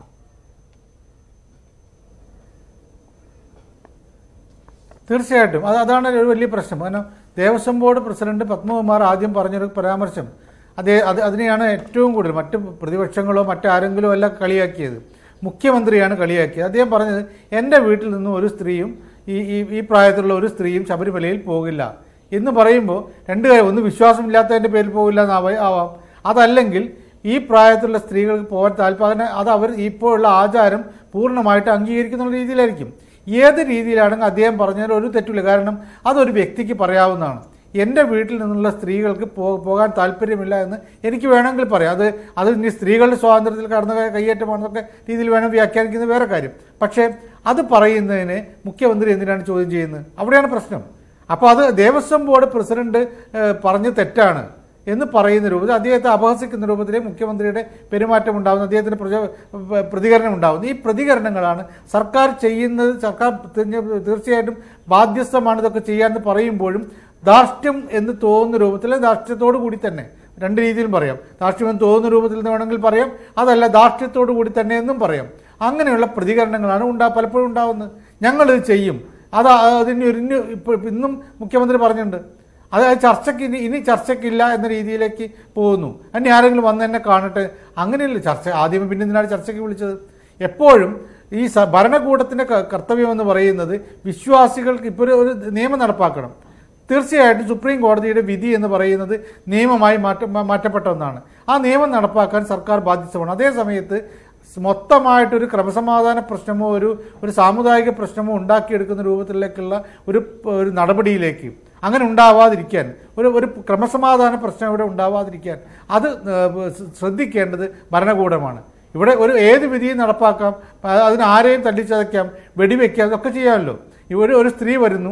തീർച്ചയായിട്ടും അത് അതാണ് ഒരു വലിയ പ്രശ്നം കാരണം ദേവസ്വം ബോർഡ് പ്രസിഡന്റ് പത്മകുമാർ ആദ്യം പറഞ്ഞൊരു പരാമർശം അതേ അത് അതിനെയാണ് ഏറ്റവും കൂടുതൽ മറ്റ് പ്രതിപക്ഷങ്ങളോ മറ്റാരെങ്കിലും അല്ല കളിയാക്കിയത് മുഖ്യമന്ത്രിയാണ് കളിയാക്കിയത് അദ്ദേഹം പറഞ്ഞത് എൻ്റെ വീട്ടിൽ നിന്നും ഒരു സ്ത്രീയും ഈ ഈ ഈ പ്രായത്തിലുള്ള ഒരു സ്ത്രീയും ശബരിമലയിൽ പോകില്ല എന്ന് പറയുമ്പോൾ രണ്ട് കാര്യം ഒന്ന് വിശ്വാസമില്ലാത്തതിൻ്റെ പേരിൽ പോകില്ല എന്നാവാം ആവാം അതല്ലെങ്കിൽ ഈ പ്രായത്തിലുള്ള സ്ത്രീകൾക്ക് പോകാൻ താല്പര്യം അത് അവർ ഇപ്പോഴുള്ള ആചാരം പൂർണ്ണമായിട്ട് അംഗീകരിക്കുന്ന രീതിയിലായിരിക്കും ഏത് രീതിയിലാണെങ്കിൽ അദ്ദേഹം പറഞ്ഞാൽ ഒരു തെറ്റില്ല കാരണം അതൊരു വ്യക്തിക്ക് പറയാവുന്നതാണ് എൻ്റെ വീട്ടിൽ നിന്നുള്ള സ്ത്രീകൾക്ക് പോ പോകാൻ താല്പര്യമില്ല എന്ന് എനിക്ക് വേണമെങ്കിൽ പറയാം അത് അത് ഇനി സ്ത്രീകളുടെ സ്വാതന്ത്ര്യത്തിൽ കടന്ന ക- കയ്യേറ്റമാണെന്നൊക്കെ രീതിയിൽ വേണം വ്യാഖ്യാനിക്കുന്നത് വേറെ കാര്യം പക്ഷേ അത് പറയുന്നതിന് മുഖ്യമന്ത്രി എന്തിനാണ് ചോദ്യം ചെയ്യുന്നത് അവിടെയാണ് പ്രശ്നം അപ്പോൾ അത് ദേവസ്വം ബോർഡ് പ്രസിഡന്റ് ഏഹ്, പറഞ്ഞ് തെറ്റാണ് എന്ന് പറയുന്ന രൂപത്തിൽ അദ്ദേഹത്തെ അപഹസിക്കുന്ന രൂപത്തിലെ മുഖ്യമന്ത്രിയുടെ പെരുമാറ്റം ഉണ്ടാകുന്നു അദ്ദേഹത്തിന് പ്രചോ പ്രതികരണം ഉണ്ടാകുന്നു ഈ പ്രതികരണങ്ങളാണ് സർക്കാർ ചെയ്യുന്നത് സർക്കാർ തിരിഞ്ഞ- തീർച്ചയായിട്ടും ബാധ്യസ്ഥമാണ് ഇതൊക്കെ ചെയ്യാമെന്ന് പറയുമ്പോഴും ധാർഷ്ട്യം എന്ന് തോന്നുന്ന രൂപത്തിൽ ധാർഷ്ട്യത്തോടു കൂടി തന്നെ രണ്ട് രീതിയിലും പറയാം ധാർഷ്ട്യം എന്ന് തോന്നുന്ന രൂപത്തിൽ നിന്ന് വേണമെങ്കിൽ പറയാം അതല്ല ധാർഷ്ട്യത്തോടു കൂടി തന്നെ എന്നും പറയാം അങ്ങനെയുള്ള പ്രതികരണങ്ങളാണ് ഉണ്ടാ പലപ്പോഴും ഉണ്ടാകുന്നത് ഞങ്ങളിത് ചെയ്യും അത് അതിന് ഒരു ഇന്ന് ഇപ്പോൾ ഇന്നും മുഖ്യമന്ത്രി പറഞ്ഞിട്ടുണ്ട് അത് ചർച്ചയ്ക്ക് ഇനി ഇനി ചർച്ചയ്ക്കില്ല എന്ന രീതിയിലേക്ക് പോകുന്നു അനി ആരെങ്കിലും വന്ന് എന്നെ കാണട്ടെ അങ്ങനെയല്ല ചർച്ച ആദ്യമേ പിന്നെ എന്തിനാണ് ചർച്ചയ്ക്ക് വിളിച്ചത് എപ്പോഴും ഈ സ- ഭരണകൂടത്തിന്റെ ക- കർത്തവ്യം എന്ന് പറയുന്നത് വിശ്വാസികൾക്ക് ഇപ്പോൾ ഒരു നിയമം നടപ്പാക്കണം തീർച്ചയായിട്ടും സുപ്രീം കോടതിയുടെ വിധി എന്ന് പറയുന്നത് നിയമമായി മാറ്റ മാ- മാറ്റപ്പെട്ട ഒന്നാണ് ആ നിയമം നടപ്പാക്കാൻ സർക്കാർ ബാധ്യസ്ഥമാണ് അതേ സമയത്ത് സ് മൊത്തമായിട്ടൊരു ക്രമസമാധാന പ്രശ്നമോ ഒരു ഒരു സാമുദായിക പ്രശ്നമോ ഉണ്ടാക്കിയെടുക്കുന്ന രൂപത്തിലേക്കുള്ള ഒരു പ- ഒരു നടപടിയിലേക്ക് അങ്ങനെ ഉണ്ടാവാതിരിക്കാൻ ഒരു ഒരു ക്രമസമാധാന പ്രശ്നം ഇവിടെ ഉണ്ടാവാതിരിക്കാൻ അത് ഏഹ്, സ് ശ്രദ്ധിക്കേണ്ടത് ഭരണകൂടമാണ് ഇവിടെ ഒരു ഏത് വിധിയും നടപ്പാക്കാം അ- അതിന് ആരെയും തല്ലിച്ചതയ്ക്കാം വെടിവെക്കാം ഇതൊക്കെ ചെയ്യാമല്ലോ ഇവിടെ ഒരു സ്ത്രീ വരുന്നു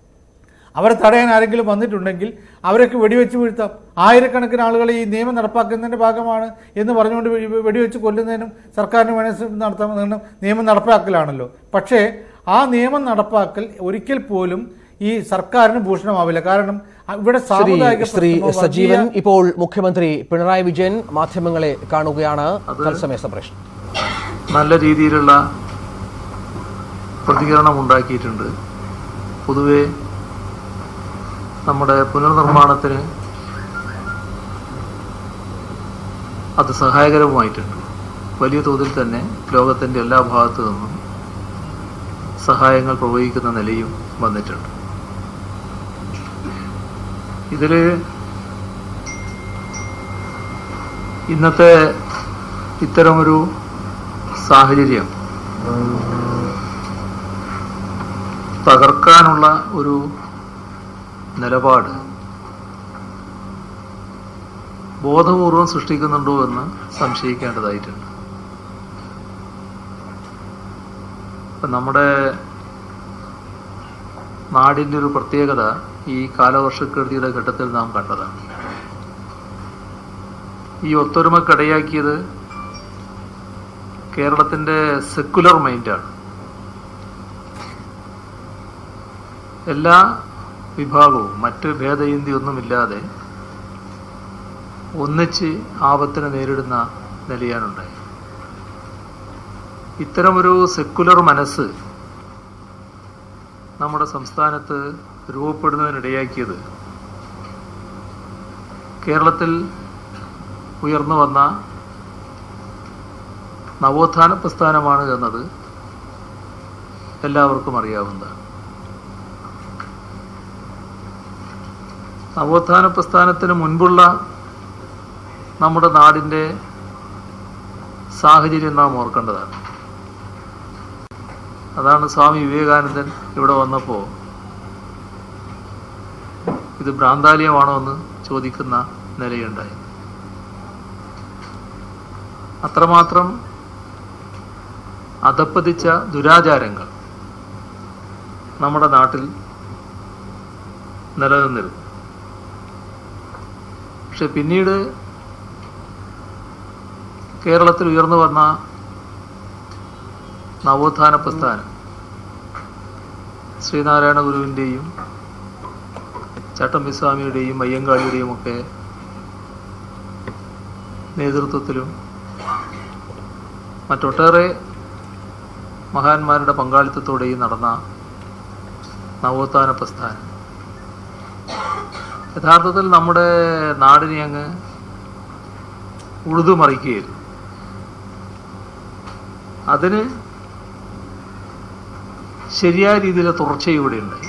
അവരെ തടയാൻ ആരെങ്കിലും വന്നിട്ടുണ്ടെങ്കിൽ അവരൊക്കെ വെടിവെച്ച് വീഴ്ത്താം ആയിരക്കണക്കിന് ആളുകൾ ഈ നിയമം നടപ്പാക്കുന്നതിൻ്റെ ഭാഗമാണ് എന്ന് പറഞ്ഞുകൊണ്ട് വെ- വെടിവെച്ച് കൊല്ലുന്നതിനും സർക്കാരിന് വേണേൽ നടത്താൻ നിയമം നടപ്പാക്കലാണല്ലോ പക്ഷേ ആ നിയമം നടപ്പാക്കൽ ഒരിക്കൽ പോലും ഈ സർക്കാരിന് ഭൂഷണമാവില്ല കാരണം അ- ഇവിടെ ശ്രീ സാമുദായിക ശ്രീ പ്രശ്നമോ സജീവൻ വർഗീയ- ഇപ്പോൾ മുഖ്യമന്ത്രി പിണറായി വിജയൻ മാധ്യമങ്ങളെ കാണുകയാണ് തത്സമയ സംപ്രേഷണം നല്ല രീതിയിലുള്ള പ്രതികരണം ഉണ്ടാക്കിയിട്ടുണ്ട് പൊതുവെ നമ്മുടെ പുനർനിർമ്മാണത്തിന് അത് സഹായകരവുമായിട്ടുണ്ട് വലിയ തോതിൽ തന്നെ ലോകത്തിൻ്റെ എല്ലാ ഭാഗത്തു നിന്നും സഹായങ്ങൾ പ്രവഹിക്കുന്ന നിലയും വന്നിട്ടുണ്ട് ഇതിൽ ഇന്നത്തെ ഇത്തരമൊരു സാഹചര്യം തകർക്കാനുള്ള ഒരു നിലപാട് ബോധപൂർവം സൃഷ്ടിക്കുന്നുണ്ടോ എന്ന് സംശയിക്കേണ്ടതായിട്ടുണ്ട് ഇപ്പം നമ്മുടെ നാടിൻ്റെ ഒരു പ്രത്യേകത ഈ കാലവർഷക്കെടുതിയുടെ ഘട്ടത്തിൽ നാം കണ്ടതാണ് ഈ ഒത്തൊരുമക്കിടയാക്കിയത് കേരളത്തിൻ്റെ സെക്കുലർ മൈൻഡാണ് എല്ലാ വിഭാഗവും മറ്റ് ഭേദയിന്തിയൊന്നുമില്ലാതെ ഒന്നിച്ച് ആപത്തിനെ നേരിടുന്ന നിലയാണുണ്ടായത് ഇത്തരമൊരു സെക്കുലർ മനസ്സ് നമ്മുടെ സംസ്ഥാനത്ത് രൂപപ്പെടുന്നതിനിടയാക്കിയത് കേരളത്തിൽ ഉയർന്നു വന്ന നവോത്ഥാന പ്രസ്ഥാനമാണ് എന്നത് എല്ലാവർക്കും അറിയാവുന്നതാണ് നവോത്ഥാന പ്രസ്ഥാനത്തിന് മുൻപുള്ള നമ്മുടെ നാടിൻ്റെ സാഹചര്യം നാം ഓർക്കേണ്ടതാണ് അതാണ് സ്വാമി വിവേകാനന്ദൻ ഇവിടെ വന്നപ്പോൾ ഇത് ഭ്രാന്താലയമാണോ എന്ന് ചോദിക്കുന്ന നിലയുണ്ടായി അത്രമാത്രം അധപ്പതിച്ച ദുരാചാരങ്ങൾ നമ്മുടെ നാട്ടിൽ നിലനിന്നിരുന്നു പക്ഷെ പിന്നീട് കേരളത്തിൽ ഉയർന്നു വന്ന നവോത്ഥാന പ്രസ്ഥാനം ശ്രീനാരായണ ഗുരുവിൻ്റെയും ചട്ടമ്പിസ്വാമിയുടെയും അയ്യങ്കാളിയുടെയും ഒക്കെ നേതൃത്വത്തിലും മറ്റൊട്ടേറെ മഹാന്മാരുടെ പങ്കാളിത്തത്തോടെയും നടന്ന നവോത്ഥാന പ്രസ്ഥാനം യഥാർത്ഥത്തിൽ നമ്മുടെ നാടിനെ അങ്ങ് ഉഴുതുമറിക്കുകയായിരുന്നു അതിന് ശരിയായ രീതിയിലെ തുടർച്ചയും ഇവിടെ ഉണ്ടായി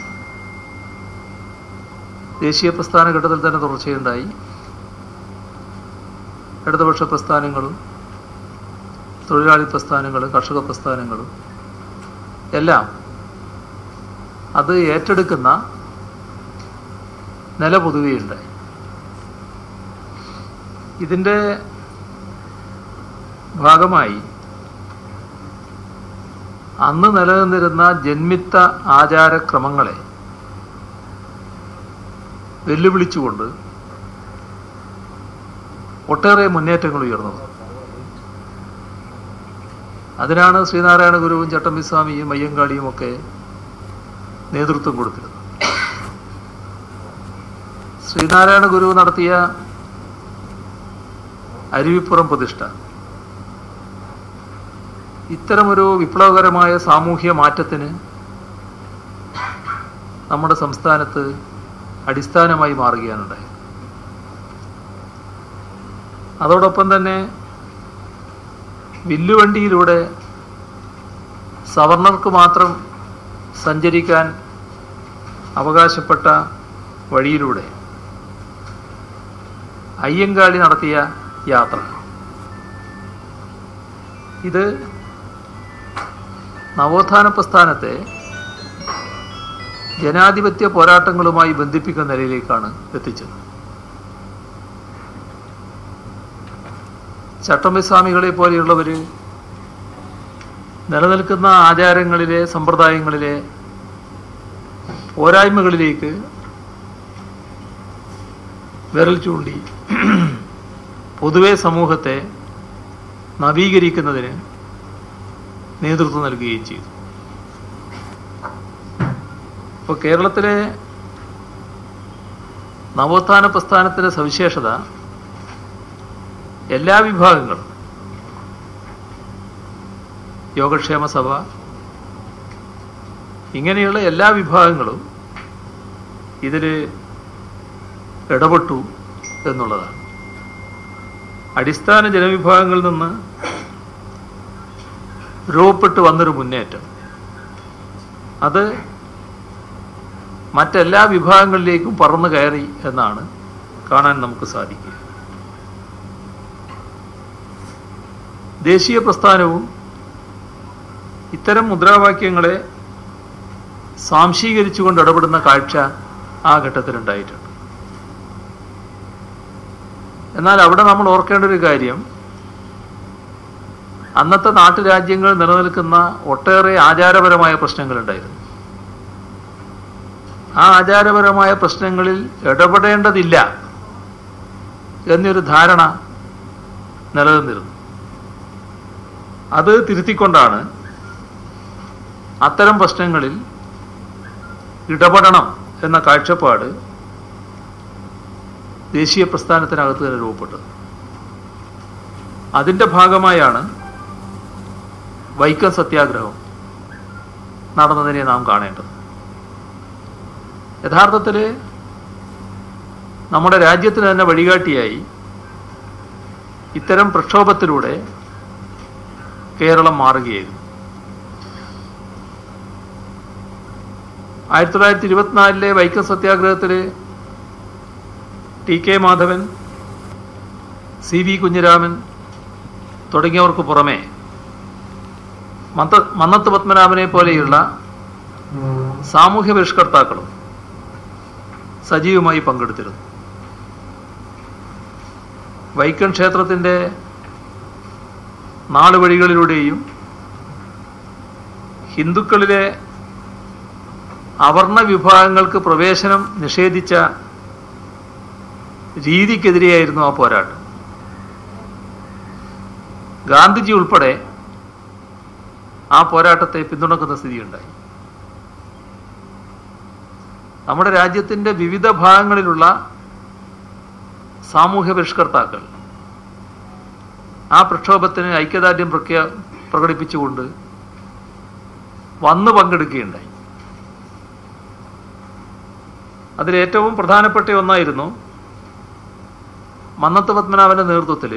ദേശീയ പ്രസ്ഥാന ഘട്ടത്തിൽ തന്നെ തുടർച്ചയുണ്ടായി ഇടതുപക്ഷ പ്രസ്ഥാനങ്ങളും തൊഴിലാളി പ്രസ്ഥാനങ്ങളും കർഷക പ്രസ്ഥാനങ്ങളും എല്ലാം അത് ഏറ്റെടുക്കുന്ന നില പൊതുവെയുണ്ടായി ഇതിൻ്റെ ഭാഗമായി അന്ന് നിലനിന്നിരുന്ന ജന്മിത്ത ആചാരക്രമങ്ങളെ വെല്ലുവിളിച്ചുകൊണ്ട് ഒട്ടേറെ മുന്നേറ്റങ്ങൾ ഉയർന്നു വന്നു. അതിനാണ് ശ്രീനാരായണ ഗുരുവും ചട്ടമ്പിസ്വാമിയും അയ്യങ്കാളിയും ഒക്കെ നേതൃത്വം കൊടുത്തിരുന്നത് ശ്രീനാരായണ ഗുരു നടത്തിയ അരുവിപ്പുറം പ്രതിഷ്ഠ ഇത്തരമൊരു വിപ്ലവകരമായ സാമൂഹ്യ മാറ്റത്തിന് നമ്മുടെ സംസ്ഥാനത്ത് അടിസ്ഥാനമായി മാറുകയാണുണ്ടായത് അതോടൊപ്പം തന്നെ വില്ലുവണ്ടിയിലൂടെ സവർണർക്ക് മാത്രം സഞ്ചരിക്കാൻ അവകാശപ്പെട്ട വഴിയിലൂടെ അയ്യങ്കാളി നടത്തിയ യാത്ര ഇത് നവോത്ഥാന പ്രസ്ഥാനത്തെ ജനാധിപത്യ പോരാട്ടങ്ങളുമായി ബന്ധിപ്പിക്കുന്ന നിലയിലേക്കാണ് എത്തിച്ചത് ചട്ടമ്പിസ്വാമികളെ പോലെയുള്ളവർ നിലനിൽക്കുന്ന ആചാരങ്ങളിലെ സമ്പ്രദായങ്ങളിലെ പോരായ്മകളിലേക്ക് വിരൽ ചൂണ്ടി പൊതുവെ സമൂഹത്തെ നവീകരിക്കുന്നതിന് നേതൃത്വം നൽകുകയും ചെയ്തു ഇപ്പോൾ കേരളത്തിലെ നവോത്ഥാന പ്രസ്ഥാനത്തിൻ്റെ സവിശേഷത എല്ലാ വിഭാഗങ്ങളും യോഗക്ഷേമ സഭ ഇങ്ങനെയുള്ള എല്ലാ വിഭാഗങ്ങളും ഇതിൽ ഇടപെട്ടു എന്നുള്ളതാണ് അടിസ്ഥാന ജനവിഭാഗങ്ങളിൽ നിന്ന് രൂപപ്പെട്ട് വന്നൊരു മുന്നേറ്റം അത് മറ്റെല്ലാ വിഭാഗങ്ങളിലേക്കും പറന്നു കയറി എന്നാണ് കാണാൻ നമുക്ക് സാധിക്കുക ദേശീയ പ്രസ്ഥാനവും ഇത്തരം മുദ്രാവാക്യങ്ങളെ സാംശീകരിച്ചുകൊണ്ട് ഇടപെടുന്ന കാഴ്ച ആ ഘട്ടത്തിലുണ്ടായിട്ടുണ്ട് എന്നാൽ അവിടെ നമ്മൾ ഓർക്കേണ്ട ഒരു കാര്യം അന്നത്തെ നാട്ടുരാജ്യങ്ങൾ നിലനിൽക്കുന്ന ഒട്ടേറെ ആചാരപരമായ പ്രശ്നങ്ങളുണ്ടായിരുന്നു ആ ആചാരപരമായ പ്രശ്നങ്ങളിൽ ഇടപെടേണ്ടതില്ല എന്നൊരു ധാരണ നിലനിന്നിരുന്നു അത് തിരുത്തിക്കൊണ്ടാണ് അത്തരം പ്രശ്നങ്ങളിൽ ഇടപെടണം എന്ന കാഴ്ചപ്പാട് ദേശീയ പ്രസ്ഥാനത്തിനകത്ത് തന്നെ രൂപപ്പെട്ടത് അതിൻ്റെ ഭാഗമായാണ് വൈക്കം സത്യാഗ്രഹം നടന്നതിനെ നാം കാണേണ്ടത് യഥാർത്ഥത്തിൽ നമ്മുടെ രാജ്യത്തിന് തന്നെ വഴികാട്ടിയായി ഇത്തരം പ്രക്ഷോഭത്തിലൂടെ കേരളം മാറുകയായിരുന്നു ആയിരത്തി തൊള്ളായിരത്തി ഇരുപത്തിനാലിലെ വൈക്കം സത്യാഗ്രഹത്തിൽ T K Madhavan C V Kunhiraman തുടങ്ങിയവർക്ക് പുറമെ മത്ത മന്നത്ത് പത്മനാഭനെ പോലെയുള്ള സാമൂഹ്യ പരിഷ്കർത്താക്കളും സജീവമായി പങ്കെടുത്തിരുന്നു വൈക്കൻ ക്ഷേത്രത്തിൻ്റെ നാളുവഴികളിലൂടെയും ഹിന്ദുക്കളിലെ അവർണ വിഭാഗങ്ങൾക്ക് പ്രവേശനം നിഷേധിച്ച രീതിക്കെതിരെയായിരുന്നു ആ പോരാട്ടം ഗാന്ധിജി ഉൾപ്പെടെ ആ പോരാട്ടത്തെ പിന്തുണക്കുന്ന സ്ഥിതിയുണ്ടായി നമ്മുടെ രാജ്യത്തിൻ്റെ വിവിധ ഭാഗങ്ങളിലുള്ള സാമൂഹ്യ പരിഷ്കർത്താക്കൾ ആ പ്രക്ഷോഭത്തിന് ഐക്യദാർഢ്യം പ്രഖ്യാ പ്രകടിപ്പിച്ചുകൊണ്ട് വന്നു പങ്കെടുക്കുകയുണ്ടായി അതിലേറ്റവും പ്രധാനപ്പെട്ട ഒന്നായിരുന്നു മന്നത്ത് പത്മനാഭന്റെ നേതൃത്വത്തിൽ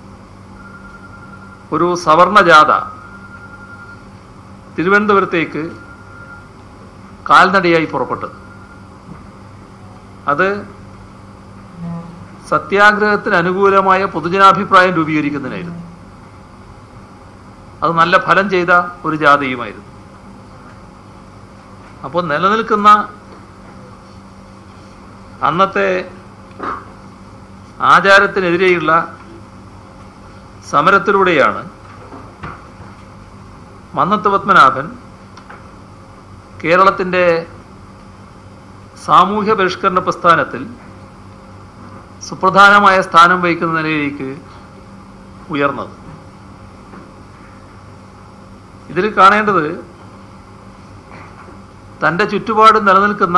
ഒരു സവർണ ജാഥ തിരുവനന്തപുരത്തേക്ക് കാൽനടയായി പുറപ്പെട്ടത് അത് സത്യാഗ്രഹത്തിന് അനുകൂലമായ പൊതുജനാഭിപ്രായം രൂപീകരിക്കുന്നതിനായിരുന്നു അത് നല്ല ഫലം ചെയ്ത ഒരു ജാഥയുമായിരുന്നു അപ്പോൾ നിലനിൽക്കുന്ന അന്നത്തെ ആചാരത്തിനെതിരെയുള്ള സമരത്തിലൂടെയാണ് മന്നത്ത് പത്മനാഭൻ കേരളത്തിൻ്റെ സാമൂഹ്യ പരിഷ്കരണ പ്രസ്ഥാനത്തിൽ സുപ്രധാനമായ സ്ഥാനം വഹിക്കുന്ന നിലയിലേക്ക് ഉയർന്നത് ഇതിൽ കാണേണ്ടത് തൻ്റെ ചുറ്റുപാട് നിലനിൽക്കുന്ന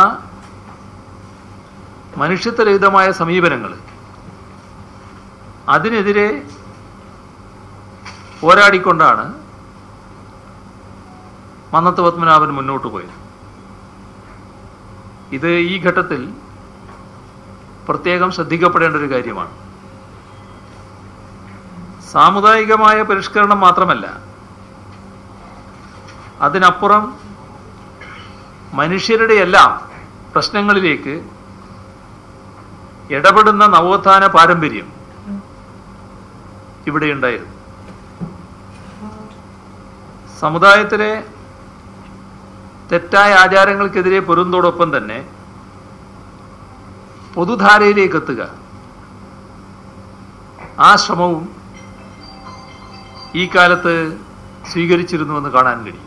മനുഷ്യത്വരഹിതമായ സമീപനങ്ങൾ അതിനെതിരെ പോരാടിക്കൊണ്ടാണ് മന്നത്ത് പത്മനാഭൻ മുന്നോട്ട് പോയത് ഇത് ഈ ഘട്ടത്തിൽ പ്രത്യേകം ശ്രദ്ധിക്കപ്പെടേണ്ട ഒരു കാര്യമാണ് സാമുദായികമായ പരിഷ്കരണം മാത്രമല്ല അതിനപ്പുറം മനുഷ്യരുടെ എല്ലാം പ്രശ്നങ്ങളിലേക്ക് ഇടപെടുന്ന നവോത്ഥാന പാരമ്പര്യം ഇവിടെയുണ്ടായിരുന്നു സമുദായത്തിലെ തെറ്റായ ആചാരങ്ങൾക്കെതിരെ പൊരുന്നതോടൊപ്പം തന്നെ പൊതുധാരയിലേക്ക് എത്തുക ആ ശ്രമവും ഈ കാലത്ത് സ്വീകരിച്ചിരുന്നുവെന്ന് കാണാൻ കഴിയും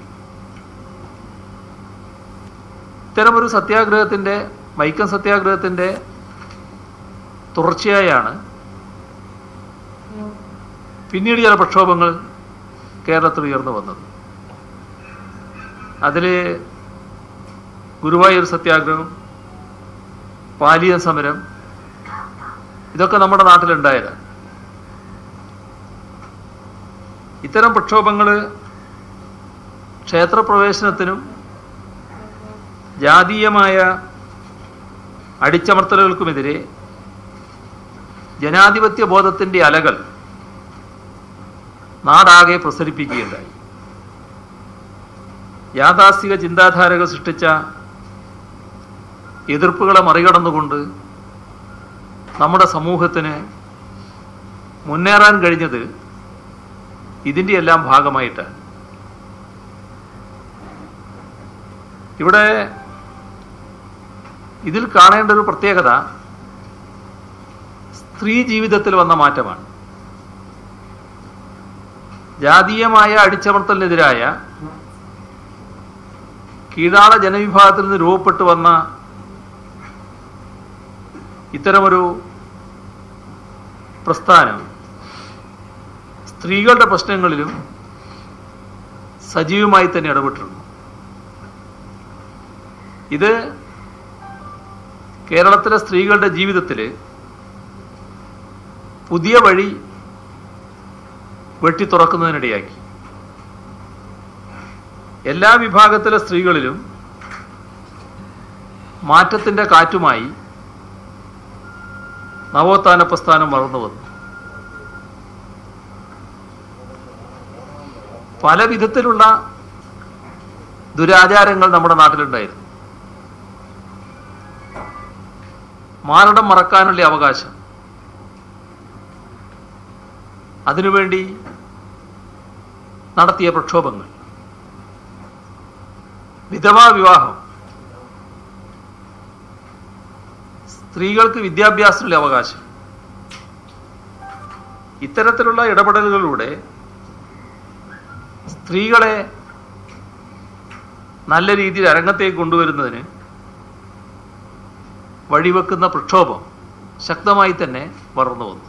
ഇത്തരമൊരു സത്യാഗ്രഹത്തിൻ്റെ വൈക്കം സത്യാഗ്രഹത്തിൻ്റെ തുടർച്ചയായാണ് പിന്നീട് ചില പ്രക്ഷോഭങ്ങൾ കേരളത്തിൽ ഉയർന്നു വന്നത് അതിൽ ഗുരുവായൂർ സത്യാഗ്രഹം പാലിയ സമരം ഇതൊക്കെ നമ്മുടെ നാട്ടിലുണ്ടായതാണ് ഇത്തരം പ്രക്ഷോഭങ്ങൾ ക്ഷേത്രപ്രവേശനത്തിനും ജാതീയമായ അടിച്ചമർത്തലുകൾക്കുമെതിരെ ജനാധിപത്യ ബോധത്തിൻ്റെ അലകൾ നാടാകെ പ്രസരിപ്പിക്കുകയുണ്ടായി യാഥാസ്ഥിക ചിന്താധാരകൾ സൃഷ്ടിച്ച എതിർപ്പുകളെ മറികടന്നുകൊണ്ട് നമ്മുടെ സമൂഹത്തിന് മുന്നേറാൻ കഴിഞ്ഞത് ഇതിൻ്റെ എല്ലാം ഭാഗമായിട്ടാണ് ഇവിടെ ഇതിൽ കാണേണ്ട ഒരു പ്രത്യേകത സ്ത്രീ ജീവിതത്തിൽ വന്ന മാറ്റമാണ് ജാതീയമായ അടിച്ചമർത്തലിനെതിരായ കീഴാള ജനവിഭാഗത്തിൽ നിന്ന് രൂപപ്പെട്ടു വന്ന ഇത്തരമൊരു പ്രസ്ഥാനം സ്ത്രീകളുടെ പ്രശ്നങ്ങളിലും സജീവമായി തന്നെ ഇടപെട്ടിരുന്നു ഇത് കേരളത്തിലെ സ്ത്രീകളുടെ ജീവിതത്തിൽ പുതിയ വഴി വെട്ടി തുറക്കുന്നതിനിടയാക്കി എല്ലാ വിഭാഗത്തിലെ സ്ത്രീകളിലും മാറ്റത്തിൻ്റെ കാറ്റുമായി നവോത്ഥാന പ്രസ്ഥാനം വളർന്നു വന്നു പല വിധത്തിലുള്ള ദുരാചാരങ്ങൾ നമ്മുടെ നാട്ടിലുണ്ടായിരുന്നു മാരടം മറക്കാനുള്ള അവകാശം അതിനുവേണ്ടി നടത്തിയ പ്രക്ഷോഭങ്ങൾ വിധവാ വിവാഹം സ്ത്രീകൾക്ക് വിദ്യാഭ്യാസത്തിനുള്ള അവകാശം ഇത്തരത്തിലുള്ള ഇടപെടലുകളിലൂടെ സ്ത്രീകളെ നല്ല രീതിയിൽ അരങ്ങത്തേക്ക് കൊണ്ടുവരുന്നതിന് വഴിവെക്കുന്ന പ്രക്ഷോഭം ശക്തമായി തന്നെ വളർന്നു വന്നു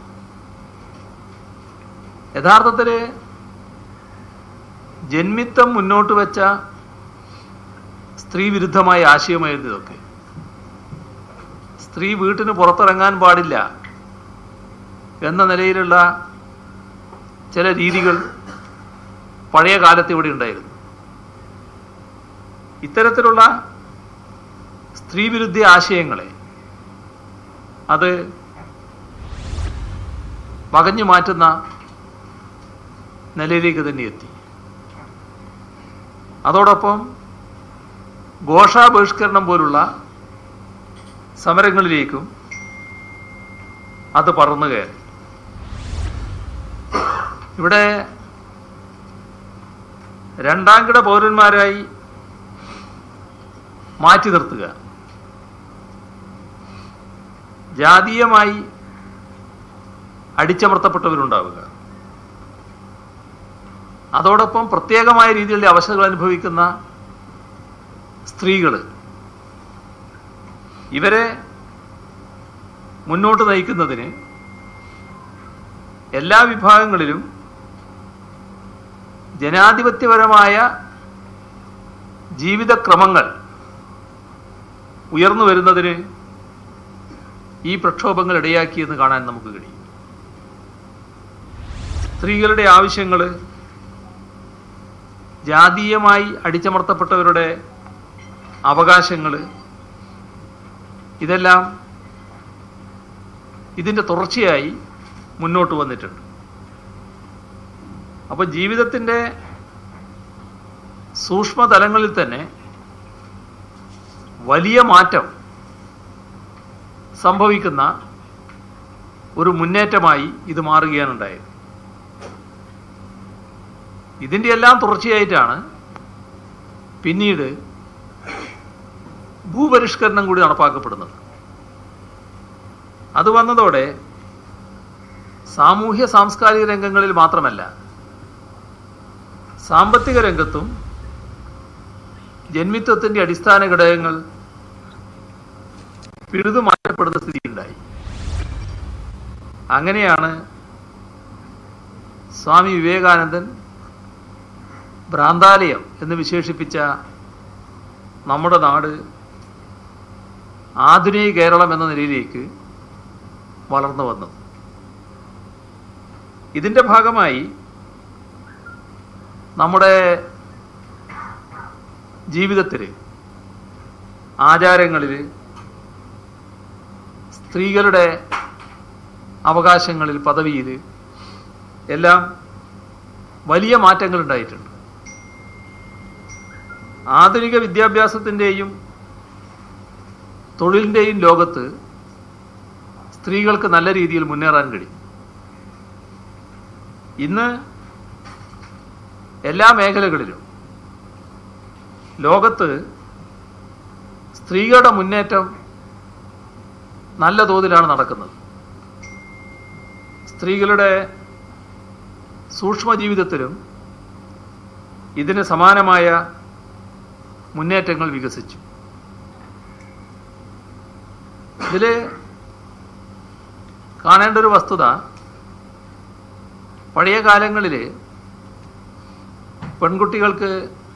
യഥാർത്ഥത്തിൽ ജന്മിത്തം മുന്നോട്ട് വെച്ച സ്ത്രീ വിരുദ്ധമായ ആശയമായിരുന്നു ഇതൊക്കെ സ്ത്രീ വീട്ടിന് പുറത്തിറങ്ങാൻ പാടില്ല എന്ന നിലയിലുള്ള ചില രീതികൾ പഴയ കാലത്ത് ഇവിടെ ഉണ്ടായിരുന്നു ഇത്തരത്തിലുള്ള സ്ത്രീവിരുദ്ധ ആശയങ്ങളെ അത് പകഞ്ഞു മാറ്റുന്ന നിലയിലേക്ക് തന്നെ എത്തി അതോടൊപ്പം ഘോഷാ ബഹിഷ്കരണം പോലുള്ള സമരങ്ങളിലേക്കും അത് പറന്നു കയറി ഇവിടെ രണ്ടാംകിട പൗരന്മാരായി മാറ്റി നിർത്തുക ജാതീയമായി അടിച്ചമർത്തപ്പെട്ടവരുണ്ടാവുക അതോടൊപ്പം പ്രത്യേകമായ രീതിയിലുള്ള അവശതകൾ അനുഭവിക്കുന്ന സ്ത്രീകൾ ഇവരെ മുന്നോട്ട് നയിക്കുന്നതിന് എല്ലാ വിഭാഗങ്ങളിലും ജനാധിപത്യപരമായ ജീവിതക്രമങ്ങൾ ഉയർന്നു വരുന്നതിന് ഈ പ്രക്ഷോഭങ്ങൾ ഇടയാക്കിയെന്ന് കാണാൻ നമുക്ക് കഴിയും സ്ത്രീകളുടെ ആവശ്യങ്ങൾ ജാതീയമായി അടിച്ചമർത്തപ്പെട്ടവരുടെ അവകാശങ്ങൾ ഇതെല്ലാം ഇതിൻ്റെ തുടർച്ചയായി മുന്നോട്ട് വന്നിട്ടുണ്ട് അപ്പോൾ ജീവിതത്തിൻ്റെ സൂക്ഷ്മതലങ്ങളിൽ തന്നെ വലിയ മാറ്റം സംഭവിക്കുന്ന ഒരു മുന്നേറ്റമായി ഇത് മാറുകയാണ് ഉണ്ടായത് ഇതിൻ്റെ എല്ലാം തുടർച്ചയായിട്ടാണ് പിന്നീട് ഭൂപരിഷ്കരണം കൂടി നടപ്പാക്കപ്പെടുന്നത് അത് വന്നതോടെ സാമൂഹ്യ സാംസ്കാരിക രംഗങ്ങളിൽ മാത്രമല്ല സാമ്പത്തിക രംഗത്തും ജന്മിത്വത്തിന്റെ അടിസ്ഥാന ഘടകങ്ങൾ പിഴുതു മാറ്റപ്പെടുന്ന സ്ഥിതിയുണ്ടായി അങ്ങനെയാണ് സ്വാമി വിവേകാനന്ദൻ ഭ്രാന്താലയം എന്ന് വിശേഷിപ്പിച്ച നമ്മുടെ നാട് ആധുനിക കേരളം എന്ന നിലയിലേക്ക് വളർന്നു വന്നത് ഇതിൻ്റെ ഭാഗമായി നമ്മുടെ ജീവിതത്തിൽ ആചാരങ്ങളിൽ സ്ത്രീകളുടെ അവകാശങ്ങളിൽ പദവിയിൽ എല്ലാം വലിയ മാറ്റങ്ങൾ ഉണ്ടായിട്ടുണ്ട് ആധുനിക വിദ്യാഭ്യാസത്തിൻ്റെയും തൊഴിലിൻ്റെയും ലോകത്ത് സ്ത്രീകൾക്ക് നല്ല രീതിയിൽ മുന്നേറാൻ കഴിയും ഇന്ന് എല്ലാ മേഖലകളിലും ലോകത്ത് സ്ത്രീകളുടെ മുന്നേറ്റം നല്ല തോതിലാണ് നടക്കുന്നത് സ്ത്രീകളുടെ സൂക്ഷ്മ ജീവിതത്തിലും ഇതിന് സമാനമായ മുന്നേറ്റങ്ങൾ വികസിച്ചു ഇതിൽ കാണേണ്ട ഒരു വസ്തുത പഴയ കാലങ്ങളിൽ പെൺകുട്ടികൾക്ക്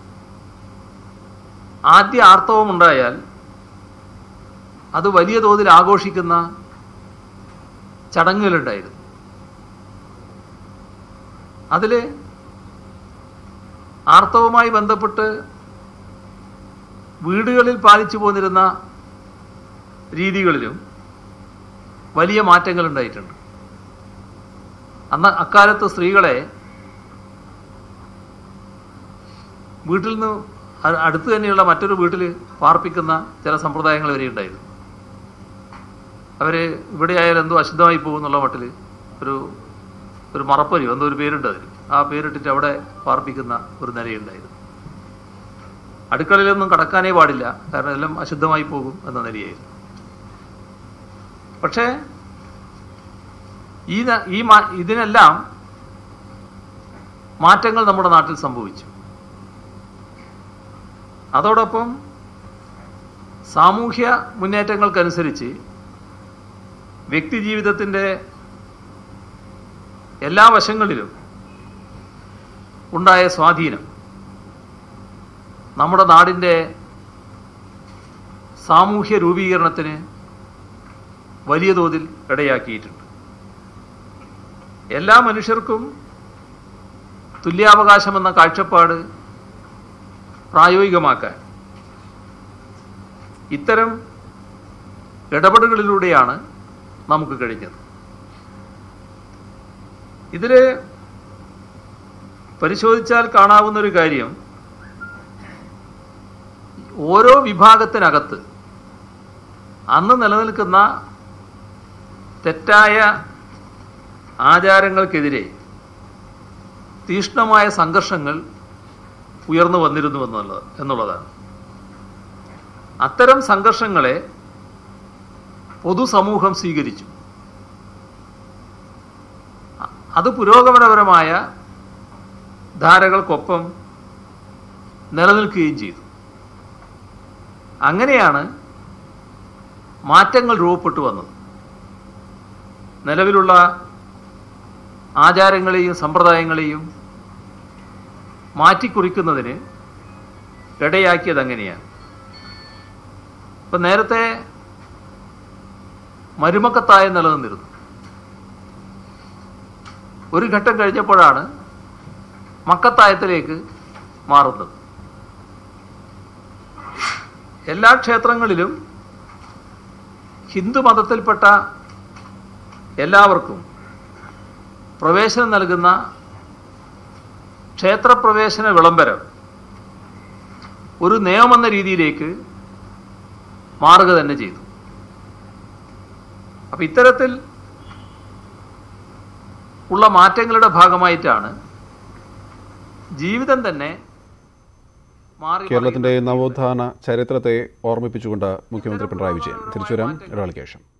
ആദ്യ ആർത്തവം ഉണ്ടായാൽ അത് വലിയ തോതിൽ ആഘോഷിക്കുന്ന ചടങ്ങുകളുണ്ടായിരുന്നു അതിൽ ആർത്തവുമായി ബന്ധപ്പെട്ട് വീടുകളിൽ പാലിച്ചു പോന്നിരുന്ന രീതികളിലും വലിയ മാറ്റങ്ങൾ ഉണ്ടായിട്ടുണ്ട് അന്ന് അക്കാലത്ത് സ്ത്രീകളെ വീട്ടിൽ നിന്ന് അ- അടുത്ത് തന്നെയുള്ള മറ്റൊരു വീട്ടിൽ പാർപ്പിക്കുന്ന ചില സമ്പ്രദായങ്ങൾ വരെ ഉണ്ടായിരുന്നു അവർ ഇവിടെ ആയാലും എന്തോ അശുദ്ധമായി പോകും എന്നുള്ള മട്ടിൽ ഒരു ഒരു മറപ്പൊരിയോ എന്തോ ഒരു പേരുണ്ട് അതിന് ആ പേരിട്ടിട്ട് അവിടെ പാർപ്പിക്കുന്ന ഒരു നിലയുണ്ടായിരുന്നു അടുക്കളയിലൊന്നും കടക്കാനേ പാടില്ല കാരണം എല്ലാം അശുദ്ധമായി പോകും എന്ന നിലയായിരുന്നു പക്ഷേ ഈ ന- ഈ മാ- ഇതിനെല്ലാം മാറ്റങ്ങൾ നമ്മുടെ നാട്ടിൽ സംഭവിച്ചു അതോടൊപ്പം സാമൂഹ്യ മുന്നേറ്റങ്ങൾക്കനുസരിച്ച് വ്യക്തി ജീവിതത്തിൻ്റെ എല്ലാ വശങ്ങളിലും ഉണ്ടായ സ്വാധീനം നമ്മുടെ നാടിൻ്റെ സാമൂഹ്യ രൂപീകരണത്തിന് വലിയ തോതിൽ ഇടയാക്കിയിട്ടുണ്ട് എല്ലാ മനുഷ്യർക്കും തുല്യാവകാശമെന്ന കാഴ്ചപ്പാട് പ്രായോഗികമാക്കാൻ ഇത്തരം ഇടപെടലുകളിലൂടെയാണ് നമുക്ക് കഴിഞ്ഞത് ഇതിൽ പരിശോധിച്ചാൽ കാണാവുന്ന ഒരു കാര്യം ഓരോ വിഭാഗത്തിനകത്ത് അന്ന് നിലനിൽക്കുന്ന തെറ്റായ ആചാരങ്ങൾക്കെതിരെ തീഷ്ണമായ സംഘർഷങ്ങൾ ഉയർന്നു വന്നിരുന്നു എന്നുള്ളത് എന്നുള്ളതാണ് അത്തരം സംഘർഷങ്ങളെ പൊതുസമൂഹം സ്വീകരിച്ചു അ- അത് പുരോഗമനപരമായ ധാരകൾക്കൊപ്പം നിലനിൽക്കുകയും ചെയ്തു അങ്ങനെയാണ് മാറ്റങ്ങൾ രൂപപ്പെട്ടു വന്നത് നിലവിലുള്ള ആചാരങ്ങളെയും സമ്പ്രദായങ്ങളെയും മാറ്റിക്കുറിക്കുന്നതിന് ഇടയാക്കിയത് അങ്ങനെയാണ് ഇപ്പം നേരത്തെ മരുമക്കത്തായം നിലനിന്നിരുന്നു ഒരു ഘട്ടം കഴിഞ്ഞപ്പോഴാണ് മക്കത്തായത്തിലേക്ക് മാറുന്നത് എല്ലാ ക്ഷേത്രങ്ങളിലും ഹിന്ദു മതത്തിൽപ്പെട്ട എല്ലാവർക്കും പ്രവേശനം നൽകുന്ന ക്ഷേത്രപ്രവേശന വിളംബരം ഒരു നിയമമെന്ന രീതിയിലേക്ക് മാറുക തന്നെ ചെയ്തു അപ്പം ഇത്തരത്തിൽ ഉള്ള മാറ്റങ്ങളുടെ ഭാഗമായിട്ടാണ് ജീവിതം തന്നെ മാറി കേരളത്തിന്റെ നവോത്ഥാന ചരിത്രത്തെ ഓർമ്മിപ്പിച്ചുകൊണ്ട് മുഖ്യമന്ത്രി പിണറായി വിജയൻ തിരിച്ചുവരാം ഇടവേളയ്ക്ക് ശേഷം